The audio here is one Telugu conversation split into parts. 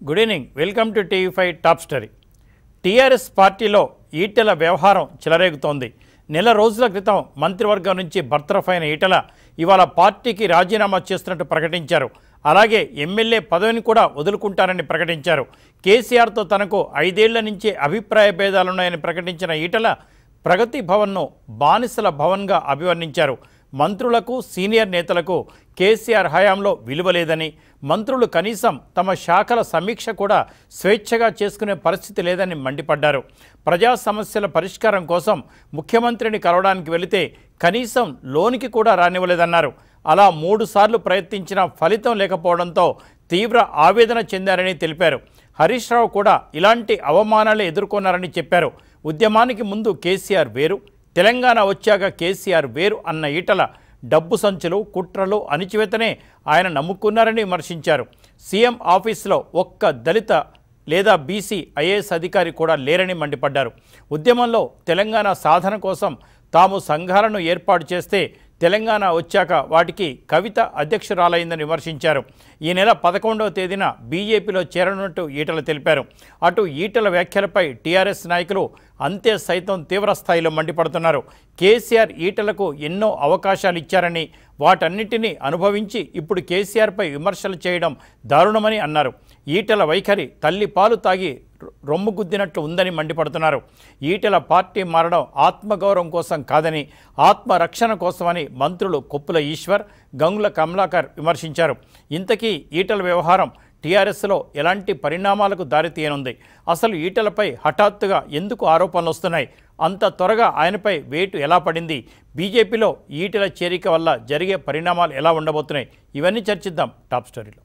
Good evening welcome to TV five top story TRS పార్టీలో ఈటెల వ్యవహారం చెలరేగుతోంది నెల రోజుల క్రితం మంత్రివర్గం నుంచి బర్తరఫ్ అయిన ఈటెల ఇవాళ పార్టీకి రాజీనామా చేస్తున్నట్టు ప్రకటించారు అలాగే ఎమ్మెల్యే పదవిని కూడా వదులుకుంటారని ప్రకటించారు కేసీఆర్తో తనకు ఐదేళ్ల నుంచి అభిప్రాయ భేదాలున్నాయని ప్రకటించిన ఈటెల ప్రగతి భవన్ను బానిసల భవన్గా అభివర్ణించారు మంత్రులకు సీనియర్ నేతలకు కేసీఆర్ హయాంలో విలువ లేదని మంత్రులు కనీసం తమ శాఖల సమీక్ష కూడా స్వేచ్ఛగా చేసుకునే పరిస్థితి లేదని మండిపడ్డారు ప్రజా సమస్యల పరిష్కారం కోసం ముఖ్యమంత్రిని కలవడానికి వెళితే కనీసం లోనికి కూడా రానివ్వలేదన్నారు అలా మూడుసార్లు ప్రయత్నించినా ఫలితం లేకపోవడంతో తీవ్ర ఆవేదన చెందారని తెలిపారు హరీష్ రావు కూడా ఇలాంటి అవమానాలు ఎదుర్కొన్నారని చెప్పారు ఉద్యమానికి ముందు కేసీఆర్ వేరు తెలంగాణ వచ్చాక కేసీఆర్ వేరు అన్న ఈటల డబ్బు సంచులు కుట్రలు అణిచివేతనే ఆయన నమ్ముకున్నారని విమర్శించారు సీఎం ఆఫీసులో ఒక్క దళిత లేదా బీసీ ఐఏఎస్ అధికారి కూడా లేరని మండిపడ్డారు ఉద్యమంలో తెలంగాణ సాధన కోసం తాము సంఘాలను ఏర్పాటు చేస్తే తెలంగాణ వచ్చాక వాటికి కవిత అధ్యక్షురాలైందని విమర్శించారు ఈ నెల పదకొండవ తేదీన బీజేపీలో చేరనున్నట్టు ఈటల తెలిపారు అటు ఈటల వ్యాఖ్యలపై టీఆర్ఎస్ నాయకులు అంతే సైతం తీవ్ర స్థాయిలో మండిపడుతున్నారు కేసీఆర్ ఈటలకు ఎన్నో అవకాశాలు ఇచ్చారని వాటన్నిటినీ అనుభవించి ఇప్పుడు కేసీఆర్పై విమర్శలు చేయడం దారుణమని అన్నారు ఈటల వైఖరి తల్లి పాలు తాగి రొమ్ము గుద్దినట్లు ఉందని మండిపడుతున్నారు ఈటెల పార్టీ మారడం ఆత్మగౌరవం కోసం కాదని ఆత్మరక్షణ కోసమని మంత్రులు కొప్పుల ఈశ్వర్ గంగుల కమలాకర్ విమర్శించారు ఇంతకీ ఈటల వ్యవహారం టీఆర్ఎస్లో ఎలాంటి పరిణామాలకు దారితీయనుంది అసలు ఈటలపై హఠాత్తుగా ఎందుకు ఆరోపణలు వస్తున్నాయి అంత త్వరగా ఆయనపై వేటు ఎలా పడింది బీజేపీలో ఈటల చేరిక వల్ల జరిగే పరిణామాలు ఎలా ఉండబోతున్నాయి ఇవన్నీ చర్చిద్దాం టాప్ స్టోరీలో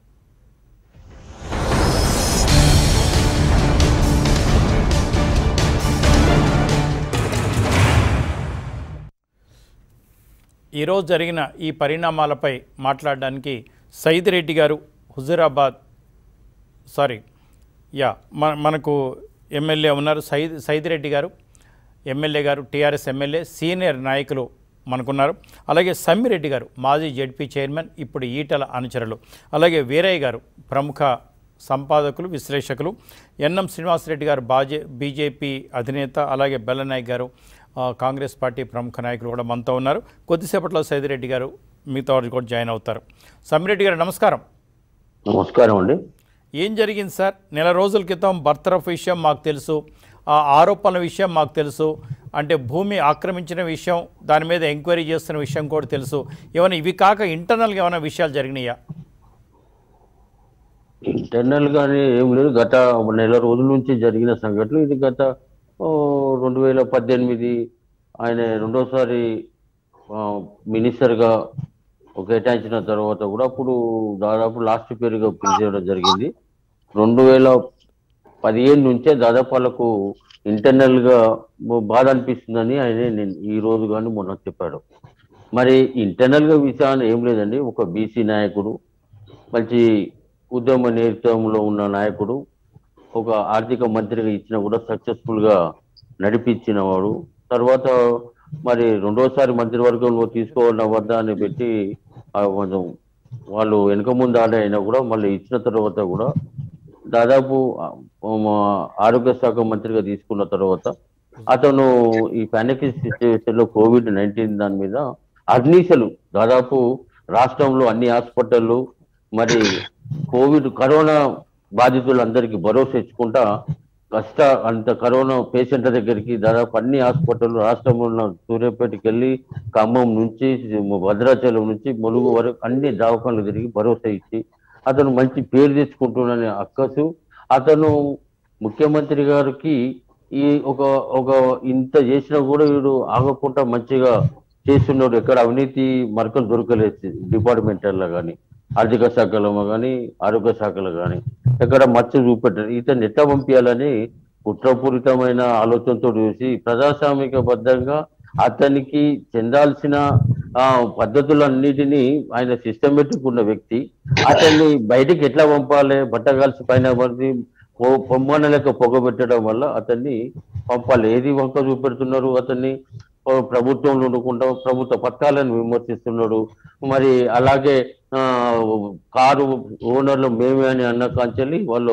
ఈరోజు జరిగిన ఈ పరిణామాలపై మాట్లాడడానికి సైదిరెడ్డి గారు హుజూరాబాద్ సారీ యా మన మనకు ఎమ్మెల్యే ఉన్నారు సైద్ సైదిరెడ్డి గారు ఎమ్మెల్యే గారు టీఆర్ఎస్ ఎమ్మెల్యే సీనియర్ నాయకులు మనకున్నారు అలాగే సమ్మిరెడ్డి గారు మాజీ జడ్పీ చైర్మన్ ఇప్పుడు ఈటల అనుచరులు అలాగే వీరయ్య గారు ప్రముఖ సంపాదకులు విశ్లేషకులు ఎన్ఎం శ్రీనివాసరెడ్డి గారు బాజే బీజేపీ అధినేత అలాగే బెల్లనాయక్ గారు ఆ, కాంగ్రెస్ పార్టీ ప్రముఖ నాయకులు కూడా మనతో ఉన్నారు కొద్దిసేపట్లో సైదిరెడ్డి గారు మీతో కూడా జాయిన్ అవుతారు సమ్మిరెడ్డి గారు నమస్కారం నమస్కారం అండి ఏం జరిగింది సార్ నెల రోజుల క్రితం బర్తరఫ్ విషయం మాకు తెలుసు ఆ ఆరోపణల విషయం మాకు తెలుసు అంటే భూమి ఆక్రమించిన విషయం దాని మీద ఎంక్వైరీ చేస్తున్న విషయం కూడా తెలుసు ఏమైనా ఇవి కాక ఇంటర్నల్గా ఏమైనా విషయాలు జరిగినాయా ఇంటర్నల్ గానే ఏం లేదు గత నెల రోజుల నుంచి జరిగిన సంఘటనలు ఇది గత ఓ, రెండు వేల పద్దెనిమిది ఆయన రెండోసారి ఆ, మినిస్టర్గా కేటాయించిన తర్వాత కూడా అప్పుడు దాదాపు లాస్ట్ పేరుగా పిలిచేయడం జరిగింది రెండు వేల పదిహేను నుంచే దాదాపు వాళ్ళకు ఇంటర్నల్ గా బాధ అనిపిస్తుందని ఆయన నేను ఈ రోజు కానీ మొన్న చెప్పాడు మరి ఇంటర్నల్ గా విషయాన్ని ఏం లేదండి ఒక బీసీ నాయకుడు మంచి ఉద్యమ నేతృత్వంలో ఉన్న నాయకుడు ఒక ఆర్థిక మంత్రిగా ఇచ్చినా కూడా సక్సెస్ఫుల్ గా నడిపించిన వాడు తర్వాత మరి రెండోసారి మంత్రివర్గంలో తీసుకోవాలన్న వద్ద అని పెట్టి ఆ కొంచెం వాళ్ళు వెనుక ముందు ఆడే అయినా కూడా మళ్ళీ ఇచ్చిన తర్వాత కూడా దాదాపు ఆ, మా ఆరోగ్య శాఖ మంత్రిగా తీసుకున్న తర్వాత అతను ఈ పానిక్ సిచ్యువేషన్ లో కోవిడ్ నైన్టీన్ దాని మీద అగ్నిశలు దాదాపు రాష్ట్రంలో అన్ని హాస్పిటళ్ళు మరి కోవిడ్ కరోనా బాధితులందరికీ భరోసా ఇచ్చుకుంటా కష్ట అంత కరోనా పేషెంట్ల దగ్గరికి దాదాపు అన్ని హాస్పిటల్ రాష్ట్రంలో ఉన్న సూర్యాపేటకి వెళ్ళి ఖమ్మం నుంచి భద్రాచలం నుంచి ములుగు వరకు అన్ని దవాఖానలు తిరిగి భరోసా ఇచ్చి అతను మంచి పేరు తెచ్చుకుంటున్నానే అక్కసు అతను ముఖ్యమంత్రి గారికి ఈ ఒక ఒక ఇంత చేసినా కూడా వీడు ఆగకుండా మంచిగా చేస్తున్నాడు ఎక్కడ అవినీతి మరకలు దొరకలేదు డిపార్ట్మెంటల్లో కానీ ఆర్థిక శాఖలో కానీ ఆరోగ్య శాఖలో కానీ ఎక్కడ మచ్చ చూపెట్టారు ఇతను ఎట్లా పంపించాలని కుట్రపూరితమైన ఆలోచనతో చూసి ప్రజాస్వామిక బద్ధంగా అతనికి చెందాల్సిన ఆ పద్ధతులన్నిటినీ ఆయన సిస్టమేటిక్ ఉన్న వ్యక్తి అతన్ని బయటికి ఎట్లా పంపాలి బట్టగాల్సి పైన పడి పొ- పొమ్మన లెక్క పొగ పెట్టడం వల్ల అతన్ని పంపాలి ఏది వంక చూపెడుతున్నారు అతన్ని ఓ ప్రభుత్వంలో ఉండకుండా ప్రభుత్వ పథకాలను విమర్శిస్తున్నాడు మరి అలాగే ఆ కారు ఓనర్లు మేమే అని అన్న కాంచెల్లి వాళ్ళు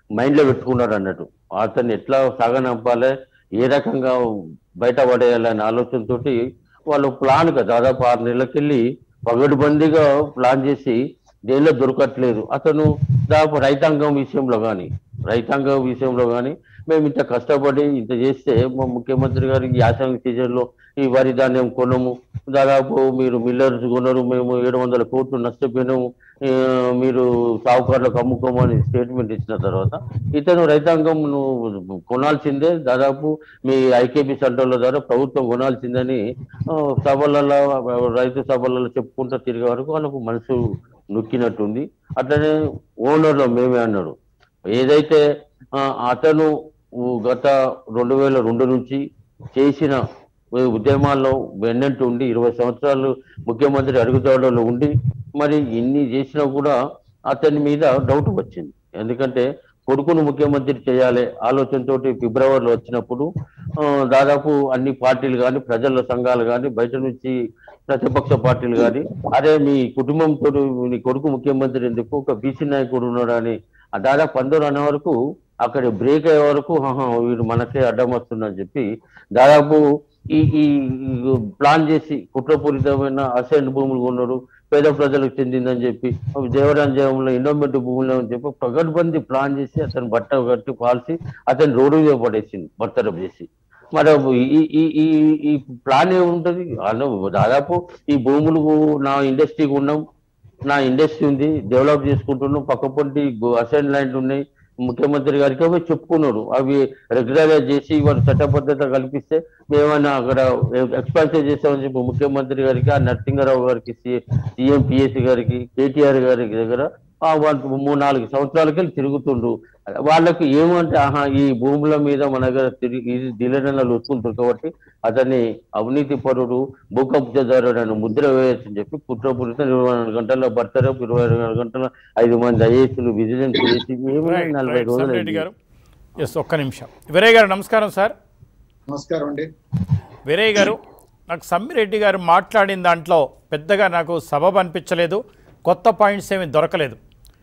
మైండ్ లో పెట్టుకున్నాడు అన్నట్టు అతన్ని ఎట్లా సాగనంపాలి ఏ రకంగా బయట పడేయాలనే ఆలోచనతోటి వాళ్ళు ప్లాన్ గా దాదాపు ఆరు నెలలకెళ్ళి పగడుబందిగా ప్లాన్ చేసి దేనిలో దొరకట్లేదు అతను దాదాపు రైతాంగం విషయంలో కానీ రైతాంగం విషయంలో కానీ మేము ఇంత కష్టపడి ఇంత చేస్తే మా ముఖ్యమంత్రి గారు ఈ యాసంగి సీజన్ లో ఈ వరి ధాన్యం కొనము దాదాపు మీరు మిల్లర్స్ కొనరు మేము ఏడు వందల కోట్లు నష్టపోయినాము ఆ, మీరు సావుకారులకు అమ్ముకోమని స్టేట్మెంట్ ఇచ్చిన తర్వాత ఇతను రైతాంగం నువ్వు కొనాల్సిందే దాదాపు మీ ఐకేపీ సెంటర్ల ద్వారా ప్రభుత్వం కొనాల్సిందని ఆ, సభలలో రైతు సభలలో చెప్పుకుంటూ తిరిగే వరకు వాళ్ళకు మనసు నొక్కినట్టుంది అట్లనే ఓనర్లో మేమే అన్నాడు ఏదైతే ఆ, అతను ఊ, గత రెండు వేల రెండు నుంచి చేసిన ఉ- ఉద్యమాల్లో వెన్నట్టు ఉండి ఇరవై సంవత్సరాలు ముఖ్యమంత్రి అడుగుతాడలో ఉండి మరి ఇన్ని చేసినా కూడా అతని మీద డౌట్ వచ్చింది ఎందుకంటే కొడుకును ముఖ్యమంత్రి చేయాలి ఆలోచనతోటి ఫిబ్రవరిలో వచ్చినప్పుడు ఆ, దాదాపు అన్ని పార్టీలు కానీ ప్రజల సంఘాలు కానీ బయట నుంచి ప్రతిపక్ష పార్టీలు కానీ అరే మీ కుటుంబంతో నీ కొడుకు ముఖ్యమంత్రి ఎందుకు ఒక బీసీ నాయకుడు ఉన్నాడు అని ఆ దాదాపు అందరూ అనే వరకు అక్కడ బ్రేక్ అయ్యే వరకు "ఆహా, వీడు మనకే అడ్డం వస్తుందని చెప్పి దాదాపు ఈ ఈ ఈ ప్లాన్ చేసి కుట్రపూరితమైన అసైన్ భూములు కొన్నారు పేద ప్రజలకు చెందిందని చెప్పి దేవరాంజయంలో ఎండోమెంట్ భూములు అని చెప్పి పగడ్బంది ప్లాన్ చేసి అతను బట్ట కట్టి పాల్సి అతను రోడ్డు మీద పడేసింది బర్తరఫ్ చేసి మరి ఈ ఈ ఈ ఈ ప్లాన్ ఏముంటది అలా దాదాపు ఈ భూములు నా ఇండస్ట్రీకి ఉన్నాం నా ఇండస్ట్రీ ఉంది డెవలప్ చేసుకుంటున్నాం పక్క పొంటి అసైన్ ల్యాండ్ ఉన్నాయి ముఖ్యమంత్రి గారికి అవి చెప్పుకున్నాడు అవి రెగ్యులరైజ్ చేసి వారు చట్టబద్ధత కల్పిస్తే మేమన్నా అక్కడ ఎక్స్పాన్షన్ చేస్తామని చెప్పి ముఖ్యమంత్రి గారికి ఆ నరసింహారావు గారికి సీఎం పిఎస్సి గారికి కేటీఆర్ గారికి దగ్గర ఆ వాళ్ళు మూడు నాలుగు సంవత్సరాలకి వెళ్ళి తిరుగుతుండ్రు వాళ్ళకి ఏమంటే ఆహా ఈ భూముల మీద మన దగ్గర తిరిగి దిలనలు వస్తుంటారు కాబట్టి అతన్ని అవినీతి పరుడు భూకబ్జదారుడు అని ముద్ర వేయచ్చని చెప్పి కుట్రపూరిత ఇరవై నాలుగు గంటల భర్తరపు ఇరవై నాలుగు గంటల ఐదు మంది ఐఏఎస్లు విజిలెన్స్ చేసి ఏమైనా రైట్, నలభై రైట్, రోజులు సమ్మిరెడ్డి అయింది. గారు ఎస్ ఒక్క నిమిషం వీరయ్య గారు నమస్కారం సార్ నమస్కారం అండి వీరయ్య గారు నాకు సమ్మిరెడ్డి గారు మాట్లాడిన దాంట్లో పెద్దగా నాకు సబబ్ అనిపించలేదు కొత్త పాయింట్స్ ఏమీ దొరకలేదు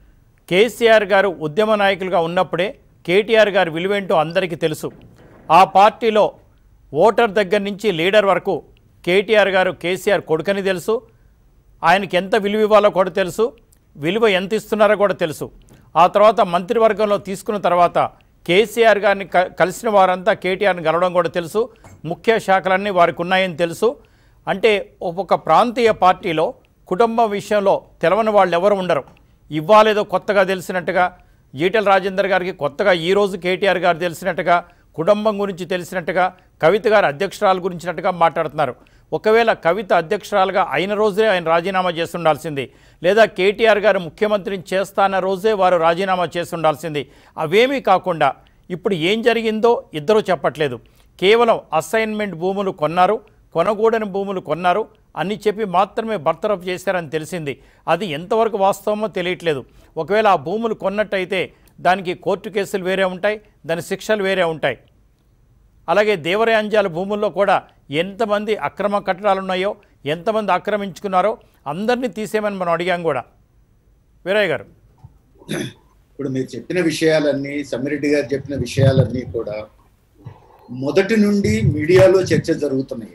కేసీఆర్ గారు ఉద్యమ నాయకులుగా ఉన్నప్పుడే కేటీఆర్ గారి విలువేంటో అందరికీ తెలుసు ఆ పార్టీలో ఓటర్ దగ్గర నుంచి లీడర్ వరకు కేటీఆర్ గారు కేసీఆర్ కొడుకని తెలుసు ఆయనకి ఎంత విలువ ఇవ్వాలో కూడా తెలుసు విలువ ఎంత ఇస్తున్నారో కూడా తెలుసు ఆ తర్వాత మంత్రివర్గంలో తీసుకున్న తర్వాత కేసీఆర్ గారిని క- కలిసిన వారంతా కేటీఆర్ని కలవడం కూడా తెలుసు ముఖ్య శాఖలన్నీ వారికి ఉన్నాయని తెలుసు అంటే ఒక ప్రాంతీయ పార్టీలో కుటుంబం విషయంలో తెలవని వాళ్ళు ఎవరు ఉండరు ఇవ్వాలేదో కొత్తగా తెలిసినట్టుగా ఈటెల రాజేందర్ గారికి కొత్తగా ఈ రోజు కేటీఆర్ గారు తెలిసినట్టుగా కుటుంబం గురించి తెలిసినట్టుగా కవిత గారు అధ్యక్షురాలు గురించినట్టుగా మాట్లాడుతున్నారు ఒకవేళ కవిత అధ్యక్షురాలుగా అయిన రోజే ఆయన రాజీనామా చేస్తుండాల్సింది లేదా కేటీఆర్ గారు ముఖ్యమంత్రిని చేస్తాన్న రోజే వారు రాజీనామా చేస్తుండాల్సింది అవేమీ కాకుండా ఇప్పుడు ఏం జరిగిందో ఇద్దరూ చెప్పట్లేదు కేవలం అసైన్మెంట్ భూములు కొన్నారు కొనగూడని భూములు కొన్నారు అని చెప్పి మాత్రమే బర్తరఫ్ చేశారని తెలిసింది అది ఎంతవరకు వాస్తవమో తెలియట్లేదు ఒకవేళ ఆ భూములు కొన్నట్టయితే దానికి కోర్టు కేసులు వేరే ఉంటాయి దాని శిక్షలు వేరే ఉంటాయి అలాగే దేవరయాంజాల భూముల్లో కూడా ఎంతమంది అక్రమ కట్టడాలు ఉన్నాయో ఎంతమంది ఆక్రమించుకున్నారో అందరినీ తీసేయమని మనం అడిగాం కూడా వీరయ్య గారు ఇప్పుడు మీరు చెప్పిన విషయాలన్నీ సమ్మిరెడ్డి గారు చెప్పిన విషయాలన్నీ కూడా మొదటి నుండి మీడియాలో చర్చ జరుగుతున్నాయి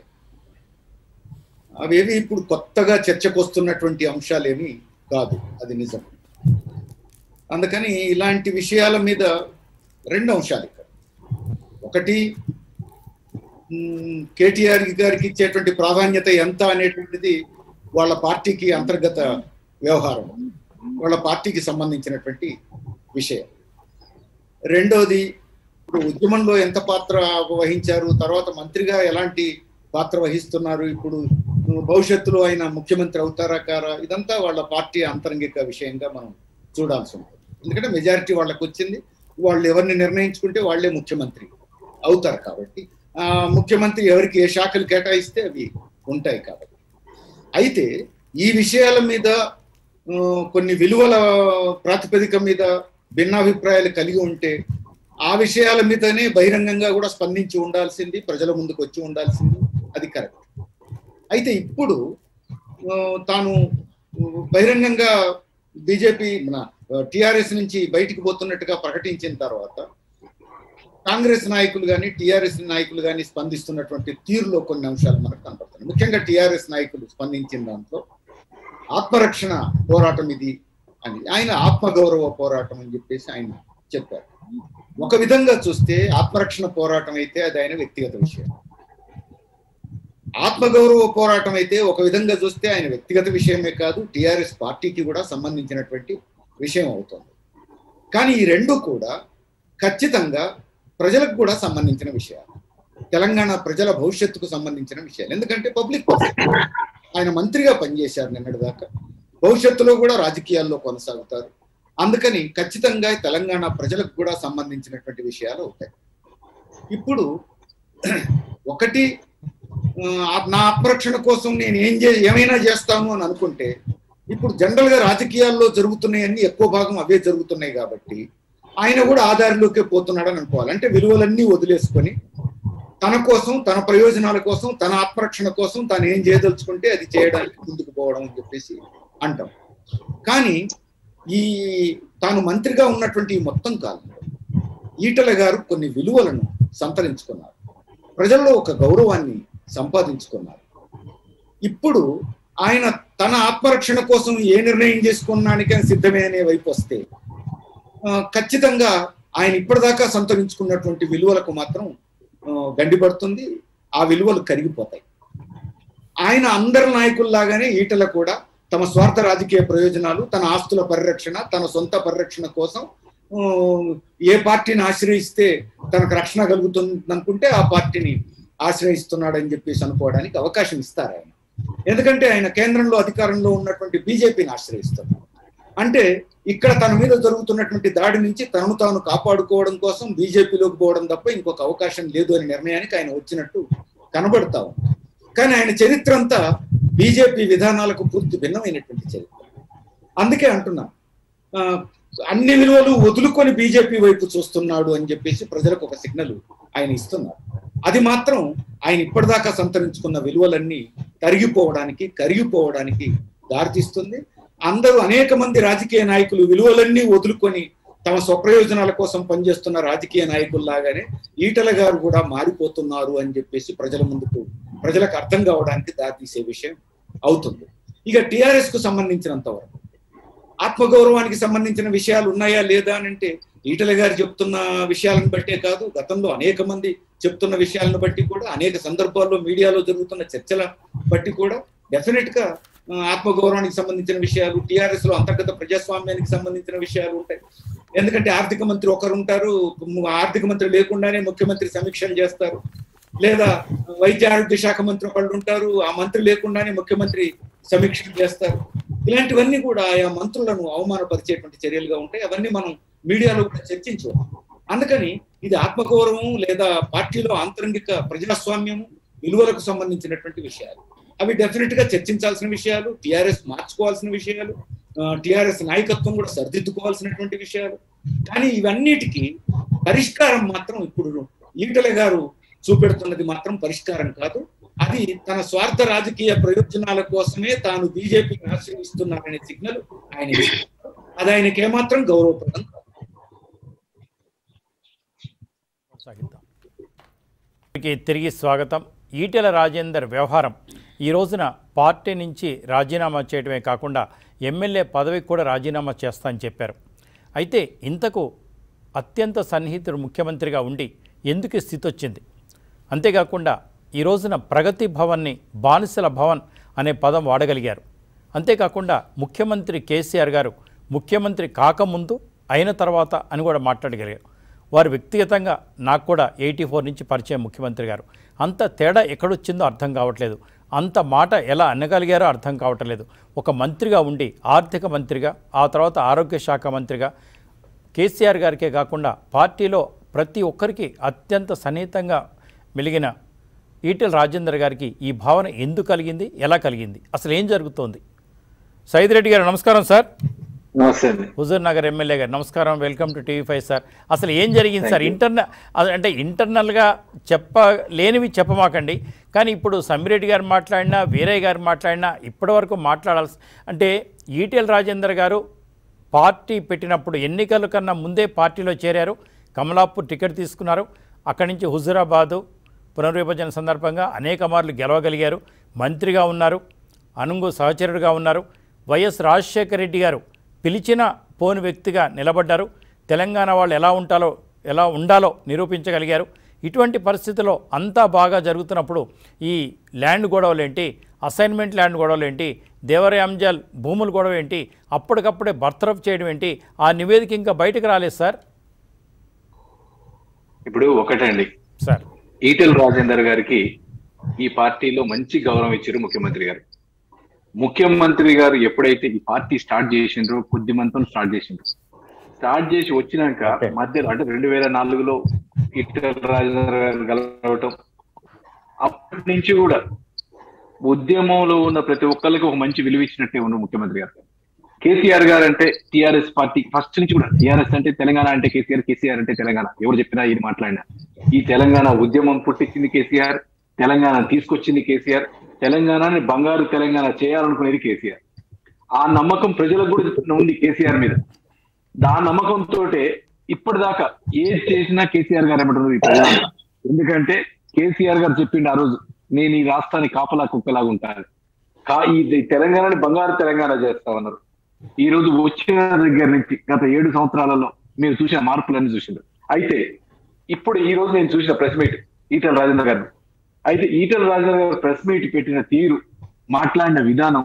అవేవి ఇప్పుడు కొత్తగా చర్చకు వస్తున్నటువంటి అంశాలేమి కాదు అది నిజం అందుకని ఇలాంటి విషయాల మీద రెండు అంశాలు ఇక్కడ ఒకటి మ్, కేటీఆర్ గారికి ఇచ్చేటువంటి ప్రాధాన్యత ఎంత అనేటువంటిది వాళ్ళ పార్టీకి అంతర్గత వ్యవహారం వాళ్ళ పార్టీకి సంబంధించినటువంటి విషయం రెండోది ఇప్పుడు ఉద్యమంలో ఎంత పాత్ర వహించారు తర్వాత మంత్రిగా ఎలాంటి పాత్ర వహిస్తున్నారు ఇప్పుడు భవిష్యత్తులో ఆయన ముఖ్యమంత్రి అవుతారా కారా ఇదంతా వాళ్ళ పార్టీ అంతరంగిక విషయంగా మనం చూడాల్సి ఉంటుంది ఎందుకంటే మెజారిటీ వాళ్ళకి వచ్చింది వాళ్ళు ఎవరిని నిర్ణయించుకుంటే వాళ్ళే ముఖ్యమంత్రి అవుతారు కాబట్టి ఆ ముఖ్యమంత్రి ఎవరికి ఏ శాఖలు కేటాయిస్తే అవి ఉంటాయి కాబట్టి అయితే ఈ విషయాల మీద ఆ, కొన్ని విలువల ప్రాతిపదిక మీద భిన్నాభిప్రాయాలు కలిగి ఉంటే ఆ విషయాల మీదనే బహిరంగంగా కూడా స్పందించి ఉండాల్సింది ప్రజల ముందుకు వచ్చి ఉండాల్సింది అది కరెక్ట్ అయితే ఇప్పుడు ఆ, తాను బహిరంగంగా బీజేపీ మన టిఆర్ఎస్ నుంచి బయటికి పోతున్నట్టుగా ప్రకటించిన తర్వాత కాంగ్రెస్ నాయకులు కానీ టిఆర్ఎస్ నాయకులు కానీ స్పందిస్తున్నటువంటి తీరులో కొన్ని అంశాలు మనకు కనపడుతున్నాయి ముఖ్యంగా టిఆర్ఎస్ నాయకులు స్పందించిన దాంట్లో ఆత్మరక్షణ పోరాటం ఇది అని ఆయన ఆత్మగౌరవ పోరాటం అని చెప్పేసి ఆయన చెప్పారు ఒక విధంగా చూస్తే ఆత్మరక్షణ పోరాటం అయితే అది ఆయన వ్యక్తిగత విషయం ఆత్మగౌరవ పోరాటం అయితే ఒక విధంగా చూస్తే ఆయన వ్యక్తిగత విషయమే కాదు టిఆర్ఎస్ పార్టీకి కూడా సంబంధించినటువంటి విషయం అవుతుంది కానీ ఈ రెండు కూడా ఖచ్చితంగా ప్రజలకు కూడా సంబంధించిన విషయాలు తెలంగాణ ప్రజల భవిష్యత్తుకు సంబంధించిన విషయాలు ఎందుకంటే పబ్లిక్ ఆయన మంత్రిగా పనిచేశారు నిన్నటి దాకా భవిష్యత్తులో కూడా రాజకీయాల్లో కొనసాగుతారు అందుకని ఖచ్చితంగా తెలంగాణ ప్రజలకు కూడా సంబంధించినటువంటి విషయాలు అవుతాయి ఇప్పుడు ఒకటి ఆ, నా ఆత్మరక్షణ కోసం నేను ఏం చే ఏమైనా చేస్తాను అని అనుకుంటే ఇప్పుడు జనరల్ గా రాజకీయాల్లో జరుగుతున్నాయన్నీ ఎక్కువ భాగం అవే జరుగుతున్నాయి కాబట్టి ఆయన కూడా ఆధారంలోకే పోతున్నాడని అనుకోవాలి అంటే విలువలన్నీ వదిలేసుకొని తన కోసం తన ప్రయోజనాల కోసం తన ఆత్మరక్షణ కోసం తాను ఏం చేయదలుచుకుంటే అది చేయడానికి ముందుకు పోవడం అని చెప్పేసి అంటాం కానీ ఈ తాను మంత్రిగా ఉన్నటువంటి ఈ మొత్తం కాలంలో ఈటల గారు కొన్ని విలువలను సంతరించుకున్నారు ప్రజల్లో ఒక గౌరవాన్ని సంపాదించుకున్నారు ఇప్పుడు ఆయన తన ఆత్మరక్షణ కోసం ఏ నిర్ణయం చేసుకున్నానికైనా సిద్ధమే అనే వైపు వస్తే ఆ, ఖచ్చితంగా ఆయన ఇప్పటిదాకా సంతరించుకున్నటువంటి విలువలకు మాత్రం ఆ, గండిపడుతుంది ఆ విలువలు కరిగిపోతాయి ఆయన అందరి నాయకుల్లాగానే ఈటల కూడా తమ స్వార్థ రాజకీయ ప్రయోజనాలు తన ఆస్తుల పరిరక్షణ తన సొంత పరిరక్షణ కోసం ఆ, ఏ పార్టీని ఆశ్రయిస్తే తనకు రక్షణ కలుగుతుంది అనుకుంటే ఆ పార్టీని ఆశ్రయిస్తున్నాడని చెప్పేసి అనుకోవడానికి అవకాశం ఇస్తారు ఆయన ఎందుకంటే ఆయన కేంద్రంలో అధికారంలో ఉన్నటువంటి బీజేపీని ఆశ్రయిస్తున్నారు అంటే ఇక్కడ తన మీద జరుగుతున్నటువంటి దాడి నుంచి తనను తాను కాపాడుకోవడం కోసం బీజేపీలోకి పోవడం తప్ప ఇంకొక అవకాశం లేదు అనే నిర్ణయానికి ఆయన వచ్చినట్టు కనబడతా ఉంది కానీ ఆయన చరిత్ర అంతా బీజేపీ విధానాలకు పూర్తి భిన్నమైనటువంటి చరిత్ర అందుకే అంటున్నా ఆ, అన్ని విలువలు వదులుకొని బీజేపీ వైపు చూస్తున్నాడు అని చెప్పేసి ప్రజలకు ఒక సిగ్నల్ ఆయన ఇస్తున్నారు అది మాత్రం ఆయన ఇప్పటిదాకా సంతరించుకున్న విలువలన్నీ తరిగిపోవడానికి కరిగిపోవడానికి దారితీస్తుంది అందరూ అనేక మంది రాజకీయ నాయకులు విలువలన్నీ వదులుకొని తమ స్వప్రయోజనాల కోసం పనిచేస్తున్న రాజకీయ నాయకుల్లాగానే ఈటల గారు కూడా మారిపోతున్నారు అని చెప్పేసి ప్రజల ముందుకు ప్రజలకు అర్థం కావడానికి దారితీసే విషయం అవుతుంది ఇక టిఆర్ఎస్ కు సంబంధించినంత వరకు ఆత్మగౌరవానికి సంబంధించిన విషయాలు ఉన్నాయా లేదా అని అంటే ఈటల గారు చెప్తున్న విషయాలను బట్టే కాదు గతంలో అనేక మంది చెప్తున్న విషయాలను బట్టి కూడా అనేక సందర్భాల్లో మీడియాలో జరుగుతున్న చర్చల బట్టి కూడా డెఫినెట్ గా ఆ, ఆత్మగౌరవానికి సంబంధించిన విషయాలు టిఆర్ఎస్ లో అంతర్గత ప్రజాస్వామ్యానికి సంబంధించిన విషయాలు ఉంటాయి ఎందుకంటే ఆర్థిక మంత్రి ఒకరు ఉంటారు ము- ఆర్థిక మంత్రి లేకుండానే ముఖ్యమంత్రి సమీక్షలు చేస్తారు లేదా వైద్య ఆరోగ్య శాఖ మంత్రి ఒకళ్ళు ఉంటారు ఆ మంత్రి లేకుండానే ముఖ్యమంత్రి సమీక్షలు చేస్తారు ఇలాంటివన్నీ కూడా ఆయా మంత్రులను అవమానపరిచేటువంటి చర్యలుగా ఉంటాయి అవన్నీ మనం మీడియాలో కూడా చర్చించవచ్చు అందుకని ఇది ఆత్మగౌరవం లేదా పార్టీలో ఆంతరంగిక ప్రజాస్వామ్యము విలువలకు సంబంధించినటువంటి విషయాలు అవి డెఫినెట్ గా చర్చించాల్సిన విషయాలు టిఆర్ఎస్ మార్చుకోవాల్సిన విషయాలు టిఆర్ఎస్ నాయకత్వం కూడా సరిదిద్దుకోవాల్సినటువంటి విషయాలు కానీ ఇవన్నిటికీ పరిష్కారం మాత్రం ఇప్పుడు ఈటల గారు చూపెడుతున్నది మాత్రం పరిష్కారం కాదు అది తన స్వార్థ రాజకీయ ప్రయోజనాల కోసమే తాను బీజేపీని ఆశ్రయిస్తున్నారనే సిగ్నల్ ఆయన ఇస్తున్నారు. అది ఆయనకి ఏమాత్రం గౌరవప్రదం కాదు కొనసాగిద్దాం కి తిరిగి స్వాగతం ఈటెల రాజేందర్ వ్యవహారం ఈ రోజున పార్టీ నుంచి రాజీనామా చేయడమే కాకుండా ఎమ్మెల్యే పదవికి కూడా రాజీనామా చేస్తా అని చెప్పారు అయితే ఇంతకు అత్యంత సన్నిహితుడు ముఖ్యమంత్రిగా ఉండి ఎందుకు ఈ స్థితి వచ్చింది అంతేకాకుండా ఈ రోజున ప్రగతి భవన్ని బానిసల భవన్ అనే పదం వాడగలిగారు అంతేకాకుండా ముఖ్యమంత్రి కేసీఆర్ గారు ముఖ్యమంత్రి కాకముందు అయిన తర్వాత అని కూడా మాట్లాడగలిగారు వారు వ్యక్తిగతంగా నాకు కూడా ఎయిటీ ఫోర్ నుంచి పరిచయం ముఖ్యమంత్రి గారు అంత తేడా ఎక్కడొచ్చిందో అర్థం కావట్లేదు అంత మాట ఎలా అనగలిగారో అర్థం కావట్లేదు ఒక మంత్రిగా ఉండి ఆర్థిక మంత్రిగా ఆ తర్వాత ఆరోగ్య శాఖ మంత్రిగా కేసీఆర్ గారికే కాకుండా పార్టీలో ప్రతి ఒక్కరికి అత్యంత సన్నిహితంగా మెలిగిన ఈటెల రాజేందర్ గారికి ఈ భావన ఎందుకు కలిగింది ఎలా కలిగింది అసలు ఏం జరుగుతోంది సైద్ రెడ్డి గారు నమస్కారం సార్ నమస్తే అండి హుజూర్ నగర్ ఎమ్మెల్యే గారు నమస్కారం welcome to TV five sir అసలు ఏం జరిగింది సార్ ఇంటర్నల్ అంటే ఇంటర్నల్గా చెప్పలేనివి చెప్పమాకండి కానీ ఇప్పుడు సమ్మిరెడ్డి గారు మాట్లాడినా వీరయ్య గారు మాట్లాడినా ఇప్పటివరకు మాట్లాడాల్సి అంటే ఈటెల రాజేందర్ గారు పార్టీ పెట్టినప్పుడు ఎన్నికల కన్నా ముందే పార్టీలో చేరారు కమలాపూర్ టికెట్ తీసుకున్నారు అక్కడి నుంచి హుజురాబాదు పునర్విభజన సందర్భంగా అనేక మార్లు గెలవగలిగారు మంత్రిగా ఉన్నారు అనుంగు సహచరుడిగా ఉన్నారు వైఎస్ రాజశేఖర రెడ్డి గారు పిలిచిన పోని వ్యక్తిగా నిలబడ్డారు తెలంగాణ వాళ్ళు ఎలా ఉంటారో ఎలా ఉండాలో నిరూపించగలిగారు ఇటువంటి పరిస్థితుల్లో అంతా బాగా జరుగుతున్నప్పుడు ఈ ల్యాండ్ గొడవలు ఏంటి అసైన్మెంట్ ల్యాండ్ గొడవలు ఏంటి దేవరయాంజల్ భూముల గొడవ ఏంటి అప్పటికప్పుడే బర్తరఫ్ చేయడం ఏంటి ఆ నివేదిక ఇంకా బయటకు రాలేదు సార్ ఇప్పుడు ఒకటండి సార్ ఈటెల రాజేందర్ గారికి ఈ పార్టీలో మంచి గౌరవం ఇచ్చారు ముఖ్యమంత్రి గారు ముఖ్యమంత్రి గారు ఎప్పుడైతే ఈ పార్టీ స్టార్ట్ చేసిండ్రో కొద్ది మందితో స్టార్ట్ చేసిండ్రు స్టార్ట్ చేసి వచ్చినాక మధ్యలో అంటే రెండు వేల నాలుగులో ఈటెల రాజేందర్ గారు కలవటం అప్పటి నుంచి కూడా ఉద్యమంలో ఉన్న ప్రతి ఒక్కరికి ఒక మంచి విలువ ఇచ్చినట్టే ఉన్నారు ముఖ్యమంత్రి గారు కేసీఆర్ గారు అంటే టిఆర్ఎస్ పార్టీ ఫస్ట్ నుంచి కూడా టిఆర్ఎస్ అంటే తెలంగాణ అంటే కేసీఆర్ కేసీఆర్ అంటే తెలంగాణ ఎవరు చెప్పినా ఇది మాట్లాడినా ఈ తెలంగాణ ఉద్యమం పుట్టించింది కేసీఆర్ తెలంగాణ తీసుకొచ్చింది కేసీఆర్ తెలంగాణని బంగారు తెలంగాణ చేయాలనుకునేది కేసీఆర్ ఆ నమ్మకం ప్రజలకు కూడా ఉంది కేసీఆర్ మీద దా నమ్మకంతో ఇప్పటిదాకా ఏది చేసినా కేసీఆర్ గారు ఏమంటున్నారు ఈ ప్రజలంతా ఎందుకంటే కేసీఆర్ గారు చెప్పిండు ఆ రోజు నేను ఈ రాష్ట్రాన్ని కాపలా కుక్కలాగా ఉంటాను కా ఈ తెలంగాణని బంగారు తెలంగాణ చేస్తామన్నారు ఈ రోజు వచ్చిన దగ్గర నుంచి గత ఏడు సంవత్సరాలలో మీరు చూసిన మార్పులన్నీ చూసిండ్రు అయితే ఇప్పుడు ఈ రోజు నేను చూసిన ప్రెస్ మీట్ ఈటల రాజేంద్ర గారిని అయితే ఈటల రాజేంద్ర గారు ప్రెస్ మీట్ పెట్టిన తీరు మాట్లాడిన విధానం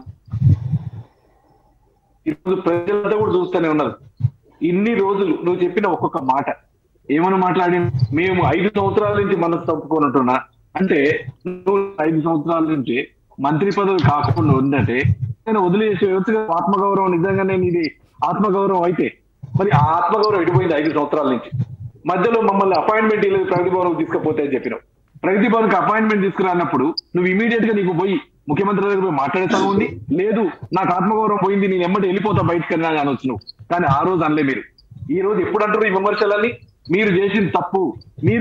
ఇప్పుడు ప్రజలంతా కూడా చూస్తూనే ఉన్నారు ఇన్ని రోజులు నువ్వు చెప్పిన ఒక్కొక్క మాట ఏమని మాట్లాడి మేము ఐదు సంవత్సరాల నుంచి మనసు తప్పుకోనుంటున్నా అంటే నువ్వు ఐదు సంవత్సరాల నుంచి మంత్రి పదవి కాకుండా ఉందంటే నేను వదిలేసి వ్యక్తిగత ఆత్మగౌరవం నిజంగానే ఇది ఆత్మగౌరవం అయితే మరి ఆ ఆత్మగౌరవం ఎడిపోయింది ఐదు సంవత్సరాల నుంచి మధ్యలో మమ్మల్ని అపాయింట్మెంట్ ఇవ్వలేదు ప్రగతి భవన్ తీసుకపోతే అని చెప్పినావు ప్రగతి భవన్ కి అపాయింట్మెంట్ తీసుకురానప్పుడు నువ్వు ఇమీడియట్ గా నీకు పోయి ముఖ్యమంత్రి దగ్గర పోయి మాట్లాడేతాను ఉంది లేదు నాకు ఆత్మగౌరవం పోయింది నేను ఎమ్మటి వెళ్ళిపోతా బయటకు అని అనొచ్చు నువ్వు కానీ ఆ రోజు అనలే మీరు ఈ రోజు ఎప్పుడు అంటారు ఈ విమర్శలన్నీ మీరు చేసిన తప్పు మీరు